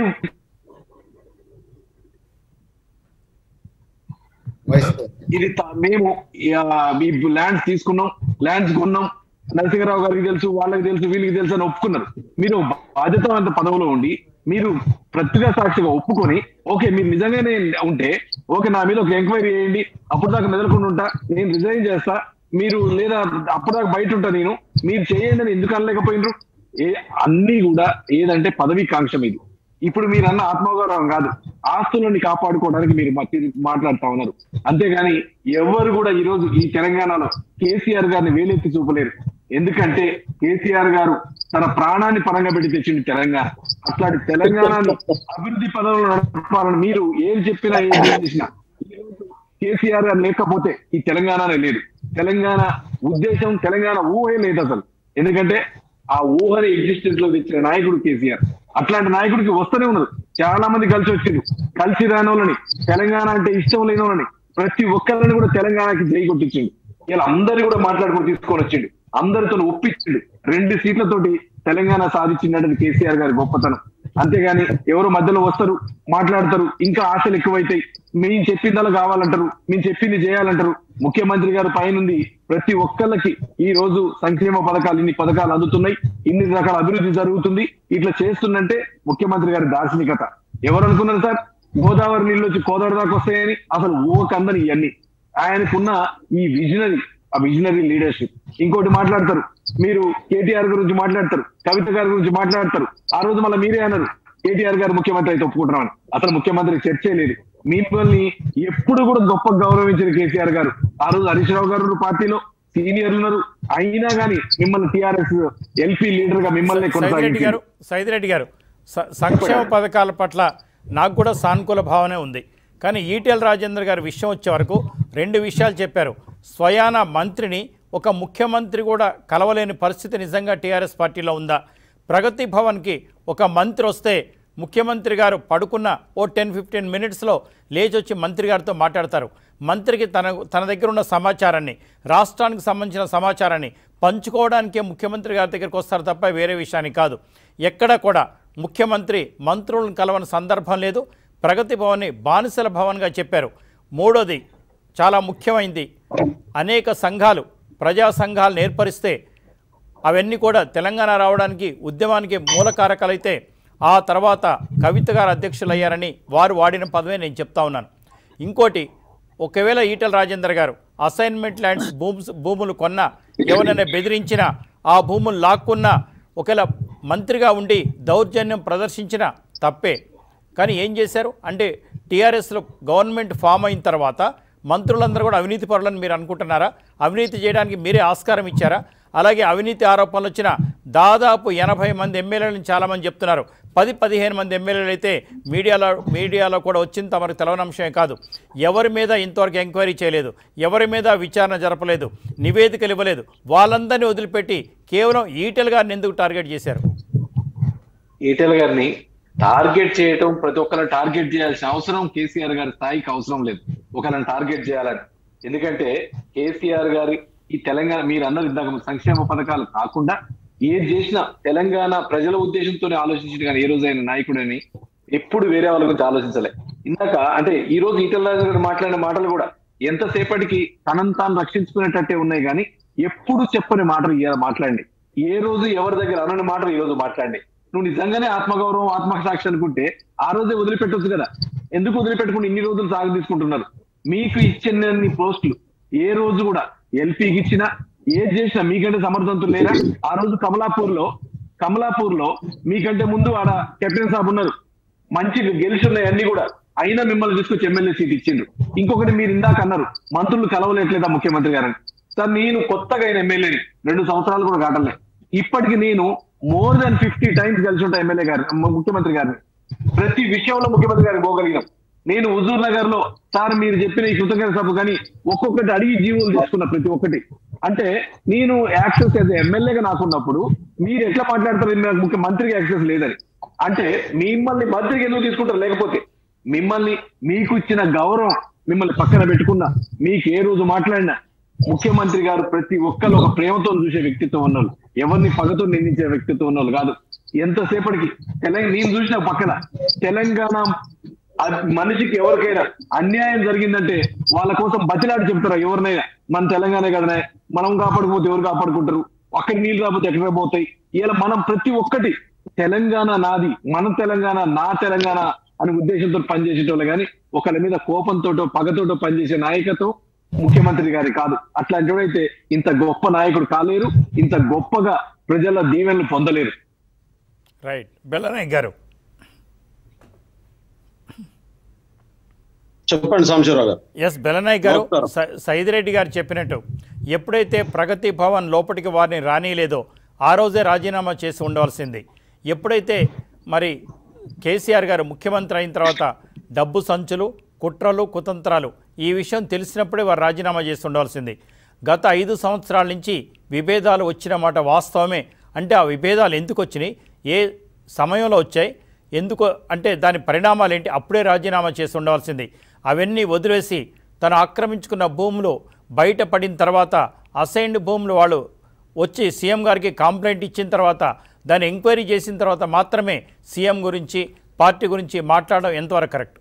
వైస్ ఇది త- మేము ల్యాండ్స్ తీసుకున్నాం ల్యాండ్స్ కొన్నాం నరసింహరావు గారికి తెలుసు వాళ్ళకి తెలుసు వీళ్ళకి తెలుసు అని ఒప్పుకున్నారు మీరు బాధ్యతవంత పదవిలో ఉండి మీరు ప్రతిగా సాక్షిగా ఒప్పుకొని ఓకే మీరు నిజంగానే ఉంటే ఓకే నా మీద ఒక ఎంక్వైరీ చేయండి అప్పుడు దాకా మెదలకుండా ఉంటా నేను రిజైన్ చేస్తా మీరు లేదా అప్పుడు దాకా బయట ఉంటా నేను మీరు చేయండి అని ఎందుకు అనలేకపోయినరు ఏ అన్ని కూడా ఏదంటే పదవి కాంక్ష మీది ఇప్పుడు మీరు అన్న ఆత్మగౌరవం కాదు ఆస్తులని కాపాడుకోవడానికి మీరు మట్టి- మాట్లాడుతా ఉన్నారు అంతేగాని ఎవరు కూడా ఈ రోజు ఈ తెలంగాణలో కేసీఆర్ గారిని వేలెత్తి చూపలేరు ఎందుకంటే కేసీఆర్ గారు తన ప్రాణాన్ని పరంగా పెట్టి తెచ్చింది తెలంగాణ అట్లాంటి తెలంగాణని అభివృద్ధి పదంలో నడపాలని మీరు ఏం చెప్పినా ఏం చేసినా ఈ రోజు కేసీఆర్ గారు లేకపోతే ఈ తెలంగాణనే లేదు తెలంగాణ ఉద్దేశం తెలంగాణ ఊహే లేదు అసలు ఎందుకంటే ఆ ఊహని ఎగ్జిస్టెన్స్ లో తెచ్చిన నాయకుడు కేసీఆర్ అట్లాంటి నాయకుడికి వస్తూనే ఉన్నారు చాలా మంది కలిసి వచ్చింది కలిసి రాని వాళ్ళని తెలంగాణ అంటే ఇష్టం లేని వాళ్ళని ప్రతి ఒక్కరిని కూడా తెలంగాణకి జై కొట్టించిండు ఇలా అందరిని కూడా మాట్లాడుకుని తీసుకొని వచ్చిండు అందరితో ఒప్పించిండు రెండు సీట్లతోటి తెలంగాణ సాధించిందంటే కేసీఆర్ గారి గొప్పతనం అంతేగాని ఎవరు మధ్యలో వస్తారు మాట్లాడతారు ఇంకా ఆశలు ఎక్కువైతాయి మేము చెప్పిందలా కావాలంటారు మేము చెప్పింది చేయాలంటారు ముఖ్యమంత్రి గారు పైనుంది ప్రతి ఒక్కళ్ళకి ఈ రోజు సంక్షేమ పథకాలు ఇన్ని పథకాలు అందుతున్నాయి ఇన్ని రకాల అభివృద్ధి జరుగుతుంది ఇట్లా చేస్తుందంటే ముఖ్యమంత్రి గారి దార్శనికత ఎవరు అనుకున్నారు సార్ గోదావరి నీళ్ళు వచ్చి కోదావరి దాకా వస్తాయని అసలు ఊకందని ఇవన్నీ ఆయనకున్న ఈ విజనరీ ఆ విజనరీ లీడర్షిప్ ఇంకోటి మాట్లాడతారు మీరు కేటీఆర్ గురించి మాట్లాడతారు కవిత గారి గురించి మాట్లాడతారు ఆ రోజు మళ్ళీ మీరే అన్నారు కేటీఆర్ గారు ముఖ్యమంత్రి అయితే ఒప్పుకుంటున్నామని అసలు ముఖ్యమంత్రి చర్చే లేదు మిమ్మల్ని ఎప్పుడు కూడా గొప్ప గౌరవించిన కేసీఆర్ గారు ఆ రోజు హరీష్ రావు గారు ఉన్నారు పార్టీలో సీనియర్లు ఉన్నారు అయినా కానీ మిమ్మల్ని టిఆర్ఎస్ ఎల్పీ లీడర్ గా మిమ్మల్ని సైదిరెడ్డి గారు కొనసాగించారు సైదిరెడ్డి గారు స- సంక్షేమ పథకాల పట్ల నాకు కూడా సానుకూల భావనే ఉంది కానీ ఈటెల రాజేంద్ర గారి విషయం వచ్చే వరకు రెండు విషయాలు చెప్పారు స్వయాన మంత్రిని ఒక ముఖ్యమంత్రి కూడా కలవలేని పరిస్థితి నిజంగా టీఆర్ఎస్ పార్టీలో ఉందా ప్రగతి భవన్కి ఒక మంత్రి వస్తే ముఖ్యమంత్రి గారు పడుకున్న ఓ టెన్ ఫిఫ్టీన్ మినిట్స్లో లేచి వచ్చి మంత్రి గారితో మాట్లాడతారు మంత్రికి తన తన దగ్గర ఉన్న సమాచారాన్ని రాష్ట్రానికి సంబంధించిన సమాచారాన్ని పంచుకోవడానికే ముఖ్యమంత్రి గారి దగ్గరికి వస్తారు తప్ప వేరే విషయానికి కాదు ఎక్కడ కూడా ముఖ్యమంత్రి మంత్రులను కలవని సందర్భం లేదు ప్రగతి భవన్ని బానిసల భవన్గా చెప్పారు మూడోది చాలా ముఖ్యమైనది అనేక సంఘాలు ప్రజా సంఘాలను ఏర్పరిస్తే అవన్నీ కూడా తెలంగాణ రావడానికి ఉద్యమానికి మూల కారకాలైతే ఆ తర్వాత కవిత గారు అధ్యక్షులయ్యారని వారు వాడిన పదమే నేను చెప్తా ఉన్నాను ఇంకోటి ఒకవేళ ఈటల రాజేందర్ గారు అసైన్మెంట్ ల్యాండ్స్ భూమ్స్ భూములు కొన్నా ఎవరైనా బెదిరించినా ఆ భూములు లాక్కున్నా ఒకవేళ మంత్రిగా ఉండి దౌర్జన్యం ప్రదర్శించిన తప్పే కానీ ఏం చేశారు అంటే టీఆర్ఎస్లో గవర్నమెంట్ ఫామ్ అయిన తర్వాత మంత్రులందరూ కూడా అవినీతి పరులని మీరు అనుకుంటున్నారా అవినీతి చేయడానికి మీరే ఆస్కారం ఇచ్చారా అలాగే అవినీతి ఆరోపణలు వచ్చిన దాదాపు ఎనభై మంది ఎమ్మెల్యేలను చాలామంది చెప్తున్నారు పది పదిహేను మంది ఎమ్మెల్యేలు అయితే మీడియాలో మీడియాలో కూడా వచ్చింది తమకు తెలవని అంశమే కాదు ఎవరి మీద ఇంతవరకు ఎంక్వైరీ చేయలేదు ఎవరి మీద విచారణ జరపలేదు నివేదికలు ఇవ్వలేదు వాళ్ళందరినీ వదిలిపెట్టి కేవలం ఈటెల్ గారిని ఎందుకు టార్గెట్ చేశారు ఈటెల గారిని టార్గెట్ చేయటం ప్రతి ఒక్కరిని టార్గెట్ చేయాల్సిన అవసరం కేసీఆర్ గారి స్థాయికి అవసరం లేదు ఒకరిని టార్గెట్ చేయాలని ఎందుకంటే కేసీఆర్ గారి ఈ తెలంగాణ మీరు అన్నది ఇందాక సంక్షేమ పథకాలు కాకుండా ఏది చేసినా తెలంగాణ ప్రజల ఉద్దేశంతోనే ఆలోచించింది కానీ ఏ రోజైన నాయకుడని ఎప్పుడు వేరే వాళ్ళ గురించి ఆలోచించలే ఇందాక అంటే ఈ రోజు ఈటల రాజు గారు మాట్లాడిన మాటలు కూడా ఎంతసేపటికి తనను తాను రక్షించుకునేటట్టే ఉన్నాయి కానీ ఎప్పుడు చెప్పని మాటలు ఇవాళ మాట్లాడండి ఏ రోజు ఎవరి దగ్గర అనని మాటలు ఈ రోజు మాట్లాడండి నువ్వు నిజంగానే ఆత్మగౌరవం ఆత్మసాక్షి అనుకుంటే ఆ రోజే వదిలిపెట్టొచ్చు కదా ఎందుకు వదిలిపెట్టుకుని ఇన్ని రోజులు సాగు తీసుకుంటున్నారు మీకు ఇచ్చిన పోస్టులు ఏ రోజు కూడా ఎల్పీకి ఇచ్చినా ఏది చేసినా మీకంటే సమర్థవంతులు లేరా ఆ రోజు కమలాపూర్ లో కమలాపూర్ లో మీకంటే ముందు ఆడ కెప్టెన్ సాబ్ ఉన్నారు మంచి గెలిచి ఉన్నాయి అన్ని కూడా అయినా మిమ్మల్ని తీసుకొచ్చి ఎమ్మెల్యే సీట్ ఇచ్చిండ్రు ఇంకొకటి మీరు ఇందాక అన్నారు మంత్రులు కలవలేట్లేదా ముఖ్యమంత్రి గారని సార్ నేను కొత్తగా అయిన ఎమ్మెల్యేని రెండు సంవత్సరాలు కూడా కాటలే ఇప్పటికి నేను మోర్ దాన్ ఫిఫ్టీ టైమ్స్ కలిసి ఉంటా ఎమ్మెల్యే గారు ముఖ్యమంత్రి గారిని ప్రతి విషయంలో ముఖ్యమంత్రి గారికి పోగలిగినాం నేను హుజూర్ నగర్ లో సార్ మీరు చెప్పిన ఈ కృతజ్ఞత సభ కానీ ఒక్కొక్కటి అడిగి జీవులు తీసుకున్న ప్రతి ఒక్కటి అంటే నేను యాక్సెస్ అయితే ఎమ్మెల్యేగా నాకున్నప్పుడు మీరు ఎట్లా మాట్లాడతారు నాకు ముఖ్య మంత్రికి యాక్సెస్ లేదని అంటే మిమ్మల్ని మంత్రికి ఎందుకు తీసుకుంటారు లేకపోతే మిమ్మల్ని మీకు ఇచ్చిన గౌరవం మిమ్మల్ని పక్కన పెట్టుకున్నా మీకు ఏ రోజు మాట్లాడినా ముఖ్యమంత్రి గారు ప్రతి ఒక్కరు ఒక ప్రేమతో చూసే వ్యక్తిత్వం ఉన్నోళ్ళు ఎవరిని పగతో నిందించే వ్యక్తిత్వం ఉన్నోళ్ళు కాదు ఎంతసేపటికి తెలంగాణ నేను చూసిన పక్కన తెలంగాణ అ- మనిషికి ఎవరికైనా అన్యాయం జరిగిందంటే వాళ్ళ కోసం బతిలాడి చెప్తారా ఎవరినైనా మన తెలంగాణ కదనే మనం కాపాడుకోతే ఎవరు కాపాడుకుంటారు అక్కడ నీళ్ళు రాకపోతే ఎక్కడ పోతాయి ఇలా మనం ప్రతి ఒక్కటి తెలంగాణ నాది మన తెలంగాణ నా తెలంగాణ అనే ఉద్దేశంతో పనిచేసేటోళ్ళు కానీ ఒకళ్ళ మీద కోపంతోటో పగతోటో పనిచేసే నాయకత్వం ముఖ్యమంత్రి గారి కాదు అట్లాంటి వాడైతే ఇంత గొప్ప నాయకుడు కాలేరు ఇంత గొప్పగా ప్రజల దీవెనలు పొందలేరు రైట్ బెల్లనాయక్ గారు చెప్పండి సాంబశివరావు గారు ఎస్ బెలనాయక్ గారు నమస్కారం. స- సైదిరెడ్డి గారు చెప్పినట్టు ఎప్పుడైతే ప్రగతి భవన్ లోపలికి వారిని రానియలేదో ఆ రోజే రాజీనామా చేసి ఉండవలసింది ఎప్పుడైతే మరి కేసీఆర్ గారు ముఖ్యమంత్రి అయిన తర్వాత డబ్బు సంచులు కుట్రలు కుతంత్రాలు ఈ విషయం తెలిసినప్పుడే వారు రాజీనామా చేసి ఉండవలసింది గత ఐదు సంవత్సరాల నుంచి విభేదాలు వచ్చిన మాట వాస్తవమే అంటే ఆ విభేదాలు ఎందుకు వచ్చినాయి ఏ సమయంలో వచ్చాయి ఎందుకు అంటే దాని పరిణామాలు ఏంటి అప్పుడే రాజీనామా చేసి ఉండవలసింది అవన్నీ వదిలేసి తను ఆక్రమించుకున్న భూములు బయటపడిన తర్వాత అసైన్డ్ భూములు వాళ్ళు వచ్చి సీఎం గారికి కంప్లైంట్ ఇచ్చిన తర్వాత దాన్ని ఎంక్వైరీ చేసిన తర్వాత మాత్రమే సీఎం గురించి పార్టీ గురించి మాట్లాడడం ఎంతవరకు కరెక్ట్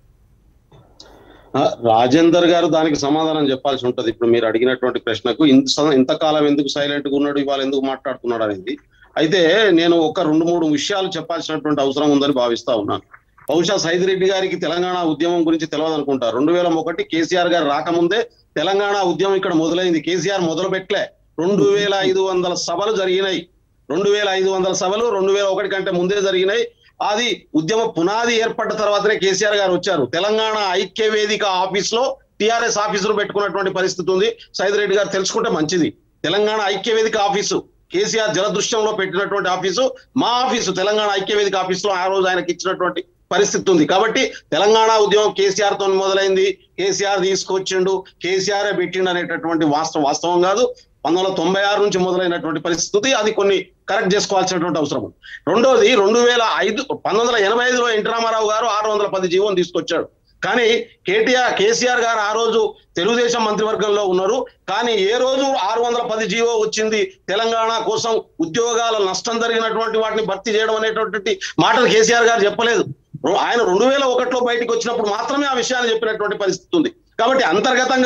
ఆ, రాజేందర్ గారు దానికి సమాధానం చెప్పాల్సి ఉంటది ఇప్పుడు మీరు అడిగినటువంటి ప్రశ్నకు ఇంత స- ఇంతకాలం ఎందుకు సైలెంట్ గా ఉన్నాడు ఇవాళ ఎందుకు మాట్లాడుతున్నాడు అనేది అయితే నేను ఒక రెండు మూడు విషయాలు చెప్పాల్సినటువంటి అవసరం ఉందని భావిస్తా ఉన్నాను బహుశా సైదిరెడ్డి గారికి తెలంగాణ ఉద్యమం గురించి తెలియదు అనుకుంటా రెండు వేల ఒకటి కేసీఆర్ గారు రాకముందే తెలంగాణ ఉద్యమం ఇక్కడ మొదలైంది కేసీఆర్ మొదలు పెట్టలే రెండు వేల ఐదు వందల సభలు జరిగినాయి రెండు వేల ఐదు వందల సభలు రెండు వేల ఒకటి కంటే ముందే జరిగినాయి అది ఉద్యమ పునాది ఏర్పడ్డ తర్వాతనే కేసీఆర్ గారు వచ్చారు తెలంగాణ ఐక్య వేదిక ఆఫీస్ లో టిఆర్ఎస్ ఆఫీసులు పెట్టుకున్నటువంటి పరిస్థితి ఉంది సైదిరెడ్డి గారు తెలుసుకుంటే మంచిది తెలంగాణ ఐక్య వేదిక ఆఫీసు కేసీఆర్ జలదృశ్యంలో పెట్టినటువంటి ఆఫీసు మా ఆఫీసు తెలంగాణ ఐక్య వేదిక ఆఫీసులో ఆ రోజు ఆయనకి ఇచ్చినటువంటి పరిస్థితి ఉంది కాబట్టి తెలంగాణ ఉద్యమం కేసీఆర్ తో మొదలైంది కేసీఆర్ తీసుకొచ్చిండు కేసీఆర్ పెట్టిండు అనేటటువంటి వాస్తవం వాస్తవం కాదు పంతొమ్మిది వందల తొంభై ఆరు నుంచి మొదలైనటువంటి పరిస్థితి అది కొన్ని కరెక్ట్ చేసుకోవాల్సినటువంటి అవసరం ఉంది రెండోది రెండు వేల ఐదు పంతొమ్మిది వందల ఎనభై ఐదులో ఎన్టీ రామారావు గారు ఆరు వందల పది జీవోని తీసుకొచ్చాడు కానీ కేటీఆర్ కేసీఆర్ గారు ఆ రోజు తెలుగుదేశం మంత్రివర్గంలో ఉన్నారు కానీ ఏ రోజు ఆరు వందల పది జీవో వచ్చింది తెలంగాణ కోసం ఉద్యోగాల నష్టం జరిగినటువంటి వాటిని భర్తీ చేయడం అనేటటువంటి మాటలు కేసీఆర్ గారు చెప్పలేదు ఆయన రెండు వేల ఒకటిలో బయటకు వచ్చినప్పుడు మాత్రమే ఆ విషయాన్ని చెప్పినటువంటి పరిస్థితి ఉంది కాబట్టి అంతర్గతంగా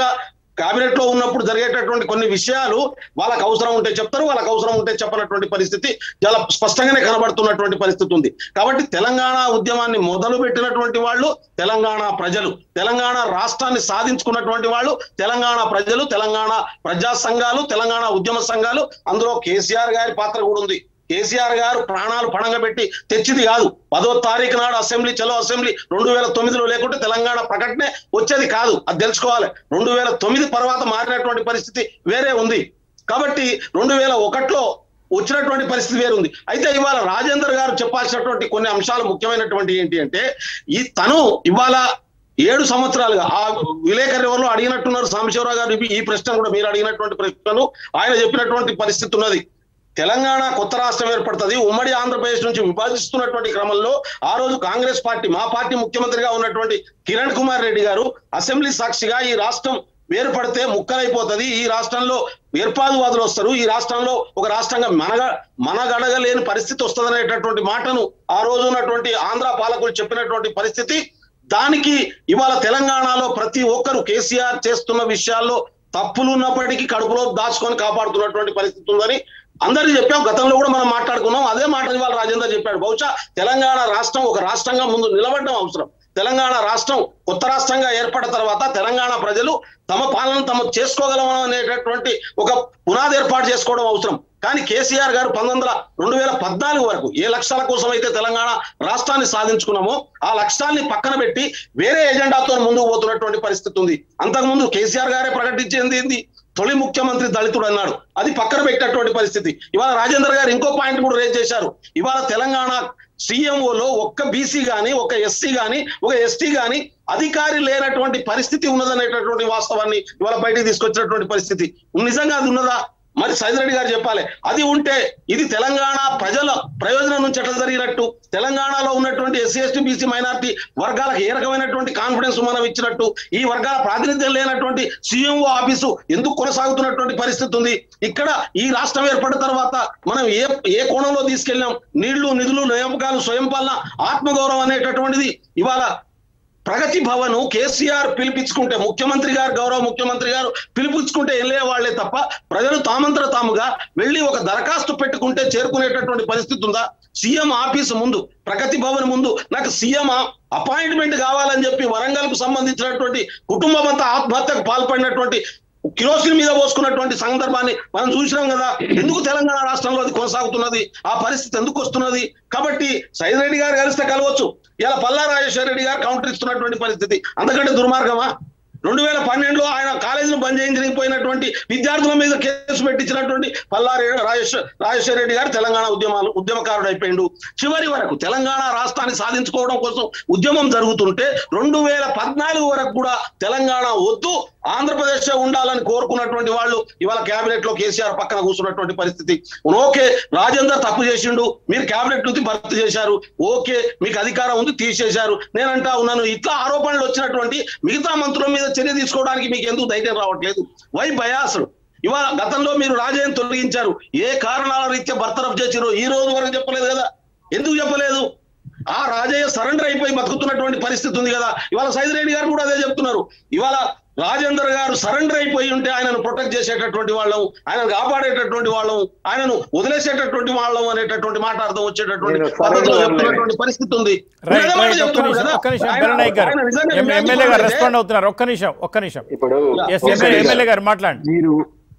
కేబినెట్ లో ఉన్నప్పుడు జరిగేటటువంటి కొన్ని విషయాలు వాళ్ళకి అవసరం ఉంటే చెప్తారు వాళ్ళకి అవసరం ఉంటే చెప్పనటువంటి పరిస్థితి చాలా స్పష్టంగానే కనబడుతున్నటువంటి పరిస్థితి ఉంది కాబట్టి తెలంగాణ ఉద్యమాన్ని మొదలు పెట్టినటువంటి వాళ్ళు తెలంగాణ ప్రజలు తెలంగాణ రాష్ట్రాన్ని సాధించుకున్నటువంటి వాళ్ళు తెలంగాణ ప్రజలు తెలంగాణ ప్రజా సంఘాలు తెలంగాణ ఉద్యమ సంఘాలు అందులో కేసీఆర్ గారి పాత్ర కూడా ఉంది కేసీఆర్ గారు ప్రాణాలు పణంగా పెట్టి తెచ్చింది కాదు పదో తారీఖు నాడు అసెంబ్లీ చలో అసెంబ్లీ రెండు వేల తొమ్మిదిలో లేకుంటే తెలంగాణ ప్రకటనే వచ్చేది కాదు అది తెలుసుకోవాలి రెండు వేల తొమ్మిది తర్వాత మారినటువంటి పరిస్థితి వేరే ఉంది కాబట్టి రెండు వేల ఒకటిలో వచ్చినటువంటి పరిస్థితి వేరు ఉంది అయితే ఇవాళ రాజేందర్ గారు చెప్పాల్సినటువంటి కొన్ని అంశాలు ముఖ్యమైనటువంటి ఏంటి అంటే ఈ తను ఇవాళ ఏడు సంవత్సరాలుగా ఆ విలేకరు ఎవరు అడిగినట్టున్నారు సాంబశివరావు గారు ఈ ప్రశ్న కూడా మీరు అడిగినటువంటి ప్రశ్నను ఆయన చెప్పినటువంటి పరిస్థితి ఉన్నది తెలంగాణ కొత్త రాష్ట్రం ఏర్పడుతుంది ఉమ్మడి ఆంధ్రప్రదేశ్ నుంచి విభజిస్తున్నటువంటి క్రమంలో ఆ రోజు కాంగ్రెస్ పార్టీ మా పార్టీ ముఖ్యమంత్రిగా ఉన్నటువంటి కిరణ్ కుమార్ రెడ్డి గారు అసెంబ్లీ సాక్షిగా ఈ రాష్ట్రం వేరుపడితే ముక్కలైపోతది ఈ రాష్ట్రంలో ఏర్పాటువాదులు వస్తారు ఈ రాష్ట్రంలో ఒక రాష్ట్రంగా మనగ మనగడగలేని పరిస్థితి వస్తుందనేటటువంటి మాటను ఆ రోజు ఉన్నటువంటి ఆంధ్ర పాలకులు చెప్పినటువంటి పరిస్థితి దానికి ఇవాళ తెలంగాణలో ప్రతి ఒక్కరు కేసీఆర్ చేస్తున్న విషయాల్లో తప్పులు ఉన్నప్పటికీ కడుపులో దాచుకొని కాపాడుతున్నటువంటి పరిస్థితి ఉందని అందరికీ చెప్పాం గతంలో కూడా మనం మాట్లాడుకున్నాం అదే మాట ఇవాళ రాజేందర్ చెప్పాడు బహుశా తెలంగాణ రాష్ట్రం ఒక రాష్ట్రంగా ముందు నిలబడడం అవసరం తెలంగాణ రాష్ట్రం కొత్త రాష్ట్రంగా ఏర్పడిన తర్వాత తెలంగాణ ప్రజలు తమ పాలన తమ చేసుకోగలం అనేటటువంటి ఒక పునాది ఏర్పాటు చేసుకోవడం అవసరం కానీ కేసీఆర్ గారు పంతొమ్మిది వందల రెండు వేల పద్నాలుగు వరకు ఏ లక్ష్యాల కోసం అయితే తెలంగాణ రాష్ట్రాన్ని సాధించుకున్నామో ఆ లక్ష్యాల్ని పక్కన పెట్టి వేరే ఎజెండాతో ముందుకు పోతున్నటువంటి పరిస్థితి ఉంది అంతకుముందు కేసీఆర్ గారే ప్రకటించింది ఏంది తొలి ముఖ్యమంత్రి దళితుడు అన్నాడు అది పక్కన పెట్టినటువంటి పరిస్థితి ఇవాళ రాజేందర్ గారు ఇంకో పాయింట్ కూడా రేజ్ చేశారు ఇవాళ తెలంగాణ సీఎంఓలో ఒక్క బీసీ గాని ఒక ఎస్సీ గాని ఒక ఎస్టీ గాని అధికారి లేనటువంటి పరిస్థితి ఉన్నదనేటటువంటి వాస్తవాన్ని ఇవాళ బయటికి తీసుకొచ్చినటువంటి పరిస్థితి నిజంగా అది ఉన్నదా మరి సైదిరెడ్డి గారు చెప్పాలి అది ఉంటే ఇది తెలంగాణ ప్రజల ప్రయోజనం నుంచి ఎట్లా జరిగినట్టు తెలంగాణలో ఉన్నటువంటి ఎస్సీ ఎస్టీ బీసీ మైనార్టీ వర్గాలకు ఏ రకమైనటువంటి కాన్ఫిడెన్స్ మనం ఇచ్చినట్టు ఈ వర్గాల ప్రాతినిధ్యం లేనటువంటి సీఎంఓ ఆఫీసు ఎందుకు కొనసాగుతున్నటువంటి పరిస్థితి ఉంది ఇక్కడ ఈ రాష్ట్రం ఏర్పడిన తర్వాత మనం ఏ ఏ కోణంలో తీసుకెళ్ళాం నీళ్లు నిధులు నియామకాలు స్వయం పాలన ఆత్మగౌరవం అనేటటువంటిది ఇవాళ ప్రగతి భవన్ కేసీఆర్ పిలిపించుకుంటే ముఖ్యమంత్రి గారు గౌరవ ముఖ్యమంత్రి గారు పిలిపించుకుంటే వెళ్ళే వాళ్లే తప్ప ప్రజలు తామంతర తాముగా వెళ్ళి ఒక దరఖాస్తు పెట్టుకుంటే చేరుకునేటటువంటి పరిస్థితి ఉందా సీఎం ఆఫీస్ ముందు ప్రగతి భవన్ ముందు నాకు సీఎం అపాయింట్మెంట్ కావాలని చెప్పి వరంగల్ కు సంబంధించినటువంటి కుటుంబం అంతా ఆత్మహత్యకు పాల్పడినటువంటి కిరోసిన్ మీద పోసుకున్నటువంటి సందర్భాన్ని మనం చూసినాం కదా ఎందుకు తెలంగాణ రాష్ట్రంలో అది కొనసాగుతున్నది ఆ పరిస్థితి ఎందుకు వస్తున్నది కాబట్టి సైద్ రెడ్డి గారు కలిస్తే కలవచ్చు ఇలా పల్లా రాజేశ్వర రెడ్డి గారు కౌంటర్ ఇస్తున్నటువంటి పరిస్థితి అంతకంటే దుర్మార్గమా రెండు వేల పన్నెండులో ఆయన కాలేజీని బంద్ చేయించకపోయినటువంటి విద్యార్థుల మీద కేసు పెట్టించినటువంటి పల్లా రాజేశ్వర రాజేశ్వర రెడ్డి గారు తెలంగాణ ఉద్యమాలు ఉద్యమకారుడు అయిపోయిండు చివరి వరకు తెలంగాణ రాష్ట్రాన్ని సాధించుకోవడం కోసం ఉద్యమం జరుగుతుంటే రెండు వేల పద్నాలుగు వరకు కూడా తెలంగాణ వద్దు ఆంధ్రప్రదేశ్ ఉండాలని కోరుకున్నటువంటి వాళ్ళు ఇవాళ కేబినెట్ లో కేసీఆర్ పక్కన కూర్చున్నటువంటి పరిస్థితి ఓకే రాజేందర్ తప్పు చేసిండు మీరు కేబినెట్ నుంచి భర్తీ చేశారు ఓకే మీకు అధికారం ఉంది తీసేశారు నేనంటా ఉన్నాను ఇట్లా ఆరోపణలు వచ్చినటువంటి మిగతా మంత్రుల మీద చర్య తీసుకోవడానికి మీకు ఎందుకు ధైర్యం రావట్లేదు వై బయాసుడు ఇవాళ గతంలో మీరు రాజయ్యను తొలగించారు ఏ కారణాల రీత్యా బర్తరఫ్ చేసిరో ఈ రోజు వరకు చెప్పలేదు కదా ఎందుకు చెప్పలేదు ఆ రాజయ్య సరెండర్ అయిపోయి బతుకుతున్నటువంటి పరిస్థితి ఉంది కదా ఇవాళ సైద్ రెడ్డి గారు కూడా అదే చెప్తున్నారు ఇవాళ రాజేందర్ గారు సరెండర్ అయిపోయి ఉంటే ఆయనను ప్రొటెక్ట్ చేసేటటువంటి వాళ్ళం ఆయనను కాపాడేటటువంటి వాళ్ళం ఆయనను వదిలేసేటటువంటి వాళ్ళం అనేటటువంటి మాట అర్థం వచ్చేటటువంటి నేను పద్ధతిలో surrender చెప్తున్నటువంటి పరిస్థితి ఉంది రైట్ నిజమే రైట్ ఒక్క చెప్తున్నారు నిమిషం కదా. ఒక్క నిమిషం ఆయన- బెరనాయక్ గారు ఆయన నిజంగా ఎం- మ్యాచ్ ఎమ్మెల్యే గారు పడితే- రెస్పాండ్ అవుతున్నారు ఒక్క నిమిషం ఒక్క నిమిషం ఇప్పుడు yes okay MLA sir. MLA గారు మాట్లాడండి మీరు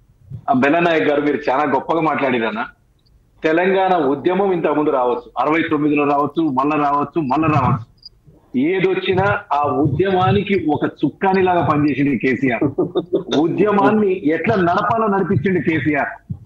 ఆ బెల్లనాయక్ గారు మీరు చాలా గొప్పగా మాట్లాడిరన్న తెలంగాణ ఉద్యమం ఇంత ముందు రావచ్చు అరవై తొమ్మిదిలో రావచ్చు మళ్ళా రావచ్చు మళ్ళా రావచ్చు ఏదొచ్చినా ఆ ఉద్యమానికి ఒక చుక్కాని లాగా పనిచేసింది కేసీఆర్ ఉద్యమాన్ని ఎట్లా నడపాలో నడిపించింది కేసీఆర్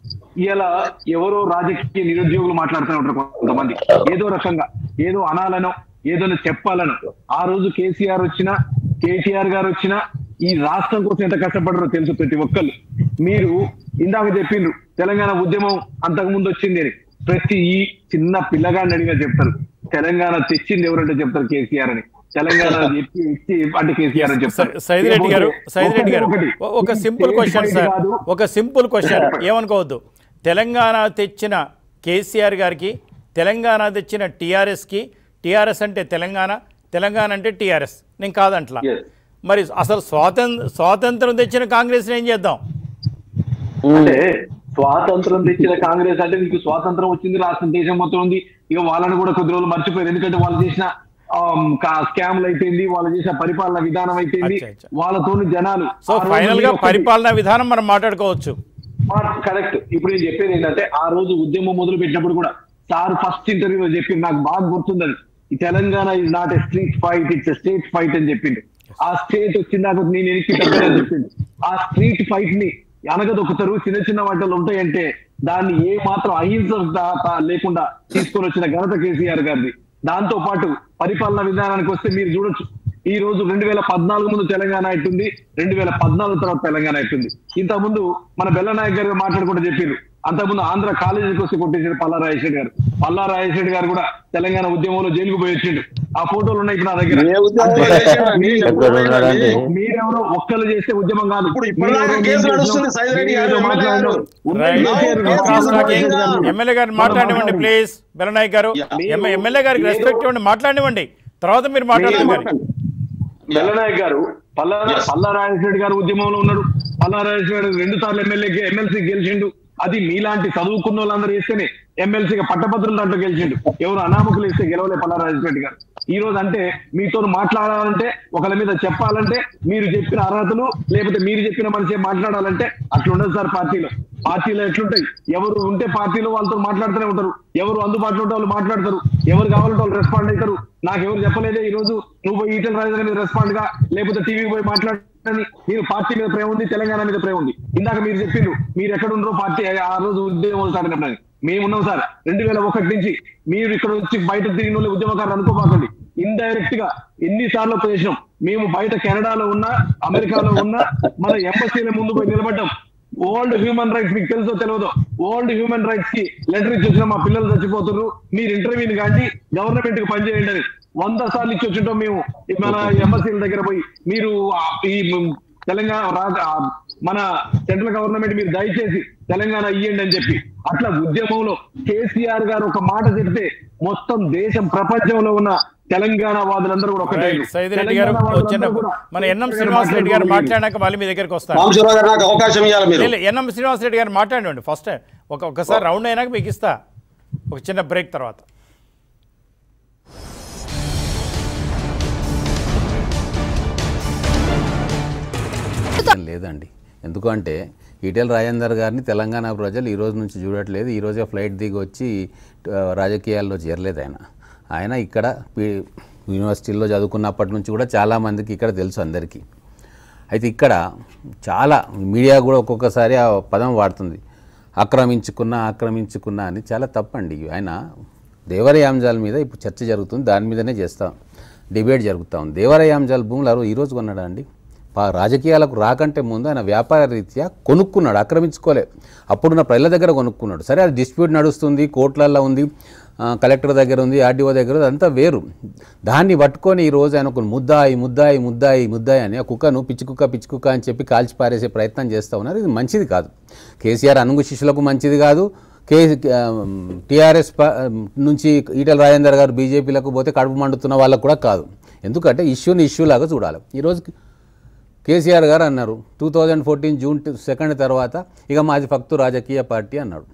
ఇలా ఎవరో రాజకీయ నిరుద్యోగులు మాట్లాడుతూ ఉంటారు కొంతమంది ఏదో రకంగా ఏదో అనాలనో ఏదో చెప్పాలనో ఆ రోజు కేసీఆర్ వచ్చినా కేసీఆర్ గారు వచ్చినా ఈ రాష్ట్రం కోసం ఎంత కష్టపడరో తెలుసు ప్రతి ఒక్కళ్ళు మీరు ఇందాక చెప్పిండ్రు తెలంగాణ ఉద్యమం అంతకు ముందు వచ్చింది అని ప్రతి ఈ చిన్న పిల్లగాడిని అడిగా చెప్తారు తెలంగాణ తెచ్చింది ఎవరంటే చెప్తారు కేసీఆర్ అని తెలంగాణ చెప్పి ఇచ్చి అంటే కేసీఆర్ అని చెప్తారు సై- సైద్ రెడ్డి గారు సైద్ రెడ్డి గారు ఒకటి, ఒ- ఒక ఇది simple state question fight sir కాదు. ఒక సింపుల్ క్వశ్చన్ ఏమనుకోవద్దు తెలంగాణ తెచ్చిన కేసీఆర్ గారికి తెలంగాణ తెచ్చిన టీఆర్ఎస్కి టీఆర్ఎస్ అంటే తెలంగాణ తెలంగాణ అంటే టీఆర్ఎస్ నేను కాదంట్లా Yes. మరి అసలు స్వాతంత్ర స్వాతంత్రం తెచ్చిన కాంగ్రెస్ని ఏం చేద్దాం అంటే స్వాతంత్రం తెచ్చిన కాంగ్రెస్ అంటే మీకు స్వాతంత్రం వచ్చింది రాష్ట్రం దేశం మొత్తం ఉంది ఇక వాళ్ళని కూడా కొద్ది రోజులు మర్చిపోయారు ఎందుకంటే వాళ్ళు చేసిన స్కామ్లు అయిపోయింది వాళ్ళు చేసిన పరిపాలన విధానం అయిపోయింది అచ్చా, అచ్చా. వాళ్ళతో జనాలు సో ఆ రోజు ఫైనల్ గా మీరు ఒకటి- పరిపాలనా విధానం మనం మాట్లాడుకోవచ్చు కరెక్ట్ ఇప్పుడు నేను చెప్పేది ఏంటంటే ఆ రోజు ఉద్యమం మొదలు పెట్టినప్పుడు కూడా సార్ ఫస్ట్ ఇంటర్వ్యూలో చెప్పింది నాకు బాగా గుర్తుందని ఈ Telangana is not a street fight it's state fight అని చెప్పింది ఆ స్టేట్ వచ్చిందాక నేను ఎనికి తగ్గదని చెప్పింది ఆ స్ట్రీట్ ఫైట్ ని అనగదొక్కుతారు చిన్న చిన్న వంటలు ఉంటాయంటే దాన్ని ఏ మాత్రం అహింస దా- దా- లేకుండా తీసుకొని వచ్చిన ఘనత కేసీఆర్ గారిది దాంతో పాటు పరిపాలన విధానానికి వస్తే మీరు చూడొచ్చు ఈ రోజు రెండు వేల పద్నాలుగు ముందు తెలంగాణ ఎట్టుంది రెండు వేల పద్నాలుగు తర్వాత తెలంగాణ ఎట్టుంది ఇంత ముందు మన బెల్లనాయక్ గారు మాట్లాడుకుంటూ చెప్పారు అంతకుముందు ఆంధ్ర కాలేజీకి వచ్చి కొట్టేసాడు పల్లా రాజశేఖర్ గారు పల్లా రాజశేఖర్ గారు కూడా తెలంగాణ ఉద్యమంలో జైలుకు పోయి వచ్చిండు ఆ ఫోటోలు ఉన్నాయి ఇప్పుడు నా దగ్గర ఏ ఉద్యమం అంటే చేశాడు? మీరు ఎక్కడ ఉన్నాడండి? మీరెవరో ఒక్కళ్ళు చేస్తే ఉద్యమం కాదు ఇప్పుడు ఇప్పటిదాకా కేసు నడుస్తుంది సైదిరెడ్డి గారు, ఎమ్మెల్యే గారు. రైట్ కేసీఆర్ గారు క్రాస్ మాట్లాడండి. టాకింగ్ ఎమ్మెల్యే గారిని మాట్లాడనివ్వండి ప్లీజ్ బెలనాయక్ గారు ఎమ్మె- ఎమ్మెల్యే గారికి రెస్పెక్ట్ ఇవ్వండి మాట్లాడనివ్వండి తర్వాత మీరు మాట్లాడదు కానీ బెల్లనాయక్ గారు పల్లా పల్లా రాజశేఖర్ గారు ఉద్యమంలో ఉన్నాడు పల్లా రాజశేఖర్ గారు రెండు సార్లు ఎమ్మెల్యే ఎమ్మెల్సీ గెలిచిండు అది మీలాంటి చదువుకున్న వాళ్ళందరూ వేస్తేనే ఎమ్మెల్సీగా పట్టభద్రులు దాంట్లో గెలిచిండు ఎవరు అనామకులు వేస్తే గెలవలే పల్లా రాజశేఖర్ గారు ఈ రోజు అంటే మీతో మాట్లాడాలంటే ఒకళ్ళ మీద చెప్పాలంటే మీరు చెప్పిన అర్హతలు లేకపోతే మీరు చెప్పిన మనిషి మాట్లాడాలంటే అట్లా ఉండదు సార్ పార్టీలో పార్టీలో ఎట్లుంటాయి ఎవరు ఉంటే పార్టీలో వాళ్ళతో మాట్లాడుతూనే ఉంటారు ఎవరు అందుబాటులో ఉంటే వాళ్ళు మాట్లాడతారు ఎవరు కావాలంటే వాళ్ళు రెస్పాండ్ అవుతారు నాకు ఎవరు చెప్పలేదే ఈ రోజు నువ్వు పోయి ఈటల రాజధాని మీద రెస్పాండ్ గా లేకపోతే టీవీకి పోయి మాట్లాడని మీరు పార్టీ మీద ప్రేమ ఉంది తెలంగాణ మీద ప్రేమ ఉంది ఇందాక మీరు చెప్పిండ్రు మీరు ఎక్కడ ఉండరో పార్టీ ఆ రోజు ఉద్యమం సాగినప్పుడు అని. మేము ఉన్నాం సార్ రెండు వేల ఒకటి నుంచి మీరు ఇక్కడ వచ్చి బయట తిరిగిన వాళ్ళు ఉద్యమకారులు అనుకోబాకండి ఇండైరెక్ట్ గా ఎన్నిసార్లు చేసినాం మేము బయట కెనడాలో ఉన్నా అమెరికాలో ఉన్నా మన ఎంబసీల ముందు పోయి నిలబడ్డాం ఓల్డ్ హ్యూమన్ రైట్స్ మీకు తెలుసో తెలియదో ఓల్డ్ హ్యూమన్ రైట్స్ కి లెటర్ ఇచ్చి వచ్చిన మా పిల్లలు చచ్చిపోతున్నారు మీరు ఇంటర్వ్యూని కానీ గవర్నమెంట్ కి పనిచేయండి అని వంద సార్లు ఇచ్చి వచ్చింటాం మేము ఈ మన ఎంబసీల దగ్గర పోయి మీరు ఆ ఈ తెలంగాణ రాజ ఆ మన సెంట్రల్ గవర్నమెంట్ మీరు దయచేసి తెలంగాణ ఇయ్యండి అని చెప్పి అట్లా ఉద్యమంలో కేసీఆర్ గారు ఒక మాట చెప్తే మొత్తం దేశం ప్రపంచంలో ఉన్న తెలంగాణ వాదులందరూ కూడా ఒకటే రైట్ సైదిరెడ్డి గారు తెలంగాణ వచ్చిన వాదులందరూ కూడా మన ఎన్ఎం శ్రీనివాస్ రెడ్డి గారు మాట్లాడినాక మళ్ళీ మీ దగ్గరికి వస్తాను రామచంద్రరావు గారు నాకు అవకాశం ఇవ్వాలి మీరు లేదు, ఎన్ఎం శ్రీనివాస్ రెడ్డి గారు మాట్లాడండి ఫస్ట్ ఒక ఒకసారి రౌండ్ అయినాక మీకు ఇస్తా ఒక చిన్న బ్రేక్ తర్వాత లేదండి ఎందుకంటే ఈటెల రాజేందర్ గారిని తెలంగాణ ప్రజలు ఈ రోజు నుంచి చూడట్లేదు ఈ రోజే ఫ్లైట్ దిగి వచ్చి ఆ, రాజకీయాల్లో చేరలేదు ఆయన ఆయన ఇక్కడ పి- యూనివర్సిటీల్లో చదువుకున్నప్పటి నుంచి కూడా చాలామందికి ఇక్కడ తెలుసు అందరికీ అయితే ఇక్కడ చాలా మీడియా కూడా ఒక్కొక్కసారి ఆ పదం వాడుతుంది ఆక్రమించుకున్న ఆక్రమించుకున్న అని చాలా తప్పండి ఆయన దేవరయాంజాల మీద ఇప్పుడు చర్చ జరుగుతుంది దాని మీదనే చేస్తాం డిబేట్ జరుగుతూ ఉంది దేవరయాంజాల భూములు అరవై ఈ రోజు కొన్నాడా అండి పా- రాజకీయాలకు రాకంటే ముందు ఆయన వ్యాపార రీత్యా కొనుక్కున్నాడు ఆక్రమించుకోలే అప్పుడున్న ప్రజల దగ్గర కొనుక్కున్నాడు సరే అది డిస్ప్యూట్ నడుస్తుంది కోర్టులలో ఉంది ఆ, కలెక్టర్ దగ్గర ఉంది ఆర్డీఓ దగ్గర ఉంది అదంతా వేరు దాన్ని పట్టుకొని ఈ రోజు ఆయన ఒక ముద్దాయి ముద్దాయి ముద్దాయి ముద్దాయి అని ఆ కుక్కను పిచ్చి కుక్క పిచ్చి కుక్క అని చెప్పి కాల్చి పారేసే ప్రయత్నం చేస్తూ ఉన్నారు ఇది మంచిది కాదు కేసీఆర్ అనుగు శిష్యులకు మంచిది కాదు కే టీఆర్ఎస్ నుంచి ఈటల రాజేందర్ గారు బీజేపీలకు పోతే కడుపు మండుతున్న వాళ్ళకు కూడా కాదు ఎందుకంటే ఇష్యూని ఇష్యూ లాగా చూడాలి ఈరోజు కేసీఆర్ గారు అన్నారు two thousand fourteen June second తర్వాత ఇక మాది ఫక్తు రాజకీయ పార్టీ అన్నాడు